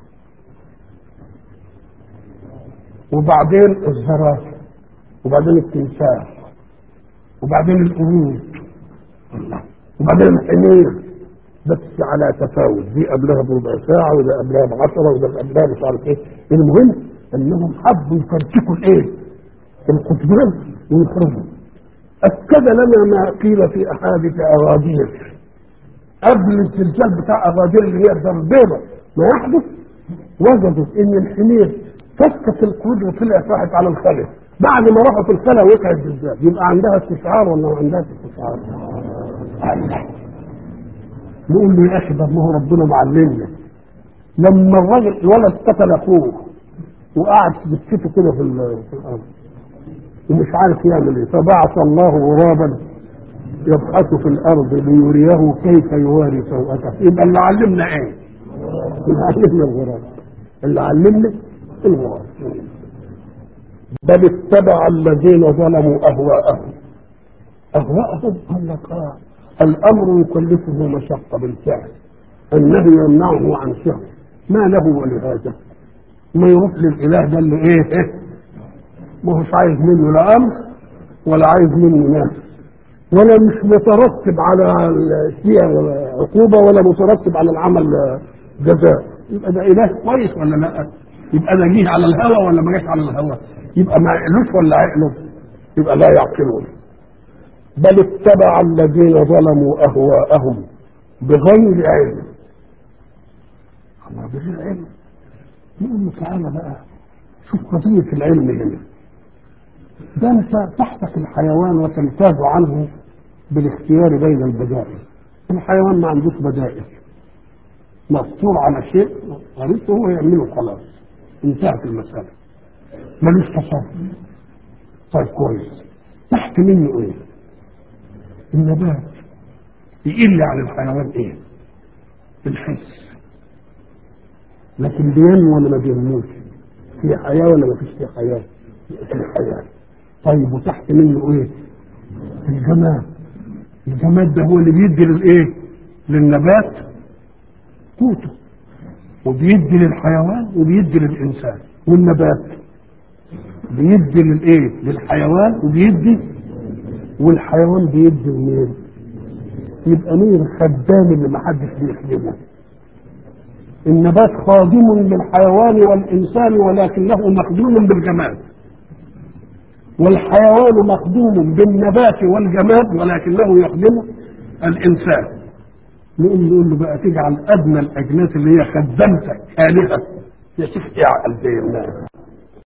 وبعدين الزرافة وبعدين التمساح وبعدين القرود وبعدين الحمير بس على تفاوت دي قبلها بربع ساعة وده قبلها بعشرة وده قبلها مش عارف ايه المهم انهم حبوا يفرتكوا الايه القطبان ويخرجوا اكد لنا ما قيل في احاديث اغادير قبل الزلزال بتاع اغادير اللي هي البيضة ما يحدث وجدوا ان الحمير فكت القرود وطلعت راحت على الخلف بعد ما راحوا في الخلا وقع الزلزال يبقى عندها استشعار ولا ما عندهاش استشعار؟ الله نقول له يا اخي ده ما هو ربنا معلمنا لما الراجل الولد قتل اخوه وقعد بكته كده في, في الارض ومش عارف يعمل ايه فبعث الله غرابا يبحث في الارض ليريه كيف يواري سوءته يبقى اللي علمنا ايه؟ اللي علمنا الغراب اللي علمنا الغراب بل اتبع الذين ظلموا اهواءهم اهواءهم قال لك اه الامر يكلفه مشقه بالفعل النهي يمنعه عن شهوه ما له ولهذا ما يروح للاله ده اللي ايه ما هوش عايز منه لا امر ولا عايز منه ناس ولا مش مترتب على الشيء عقوبه ولا مترتب على العمل جزاء يبقى ده اله كويس ولا لا يبقى ده جه على الهوى ولا ما جاش على الهوى يبقى ما يعقلوش ولا عقله يبقى لا يعقلون بل اتبع الذين ظلموا اهواءهم بغير علم الله بغير علم يقول له تعالى بقى شوف قضية العلم هنا ده انت تحتك الحيوان وتمتاز عنه بالاختيار بين البدائل الحيوان ما عندوش بدائل مفطور على شيء غريزته هو يعمله خلاص انتهت المسألة ملوش تصرف طيب كويس تحت منه ايه النبات يقل عن الحيوان ايه الحس لكن بينمو ولا ما بينموش في حياة ولا ما فيش في حياة في حياة طيب وتحت منه ايه الجماد الجماد ده هو اللي بيدي للايه للنبات توته وبيدي للحيوان وبيدي للانسان والنبات بيدي للايه للحيوان وبيدي والحيوان بيدي لمين يبقى مين الخدام اللي محدش بيخدمه النبات خادم للحيوان والانسان ولكنه مخدوم بالجماد والحيوان مخدوم بالنبات والجماد ولكنه يخدم الانسان نقول نقول له بقى تجعل ادنى الاجناس اللي هي خدمتك الهه يا شيخ اعقل زي الناس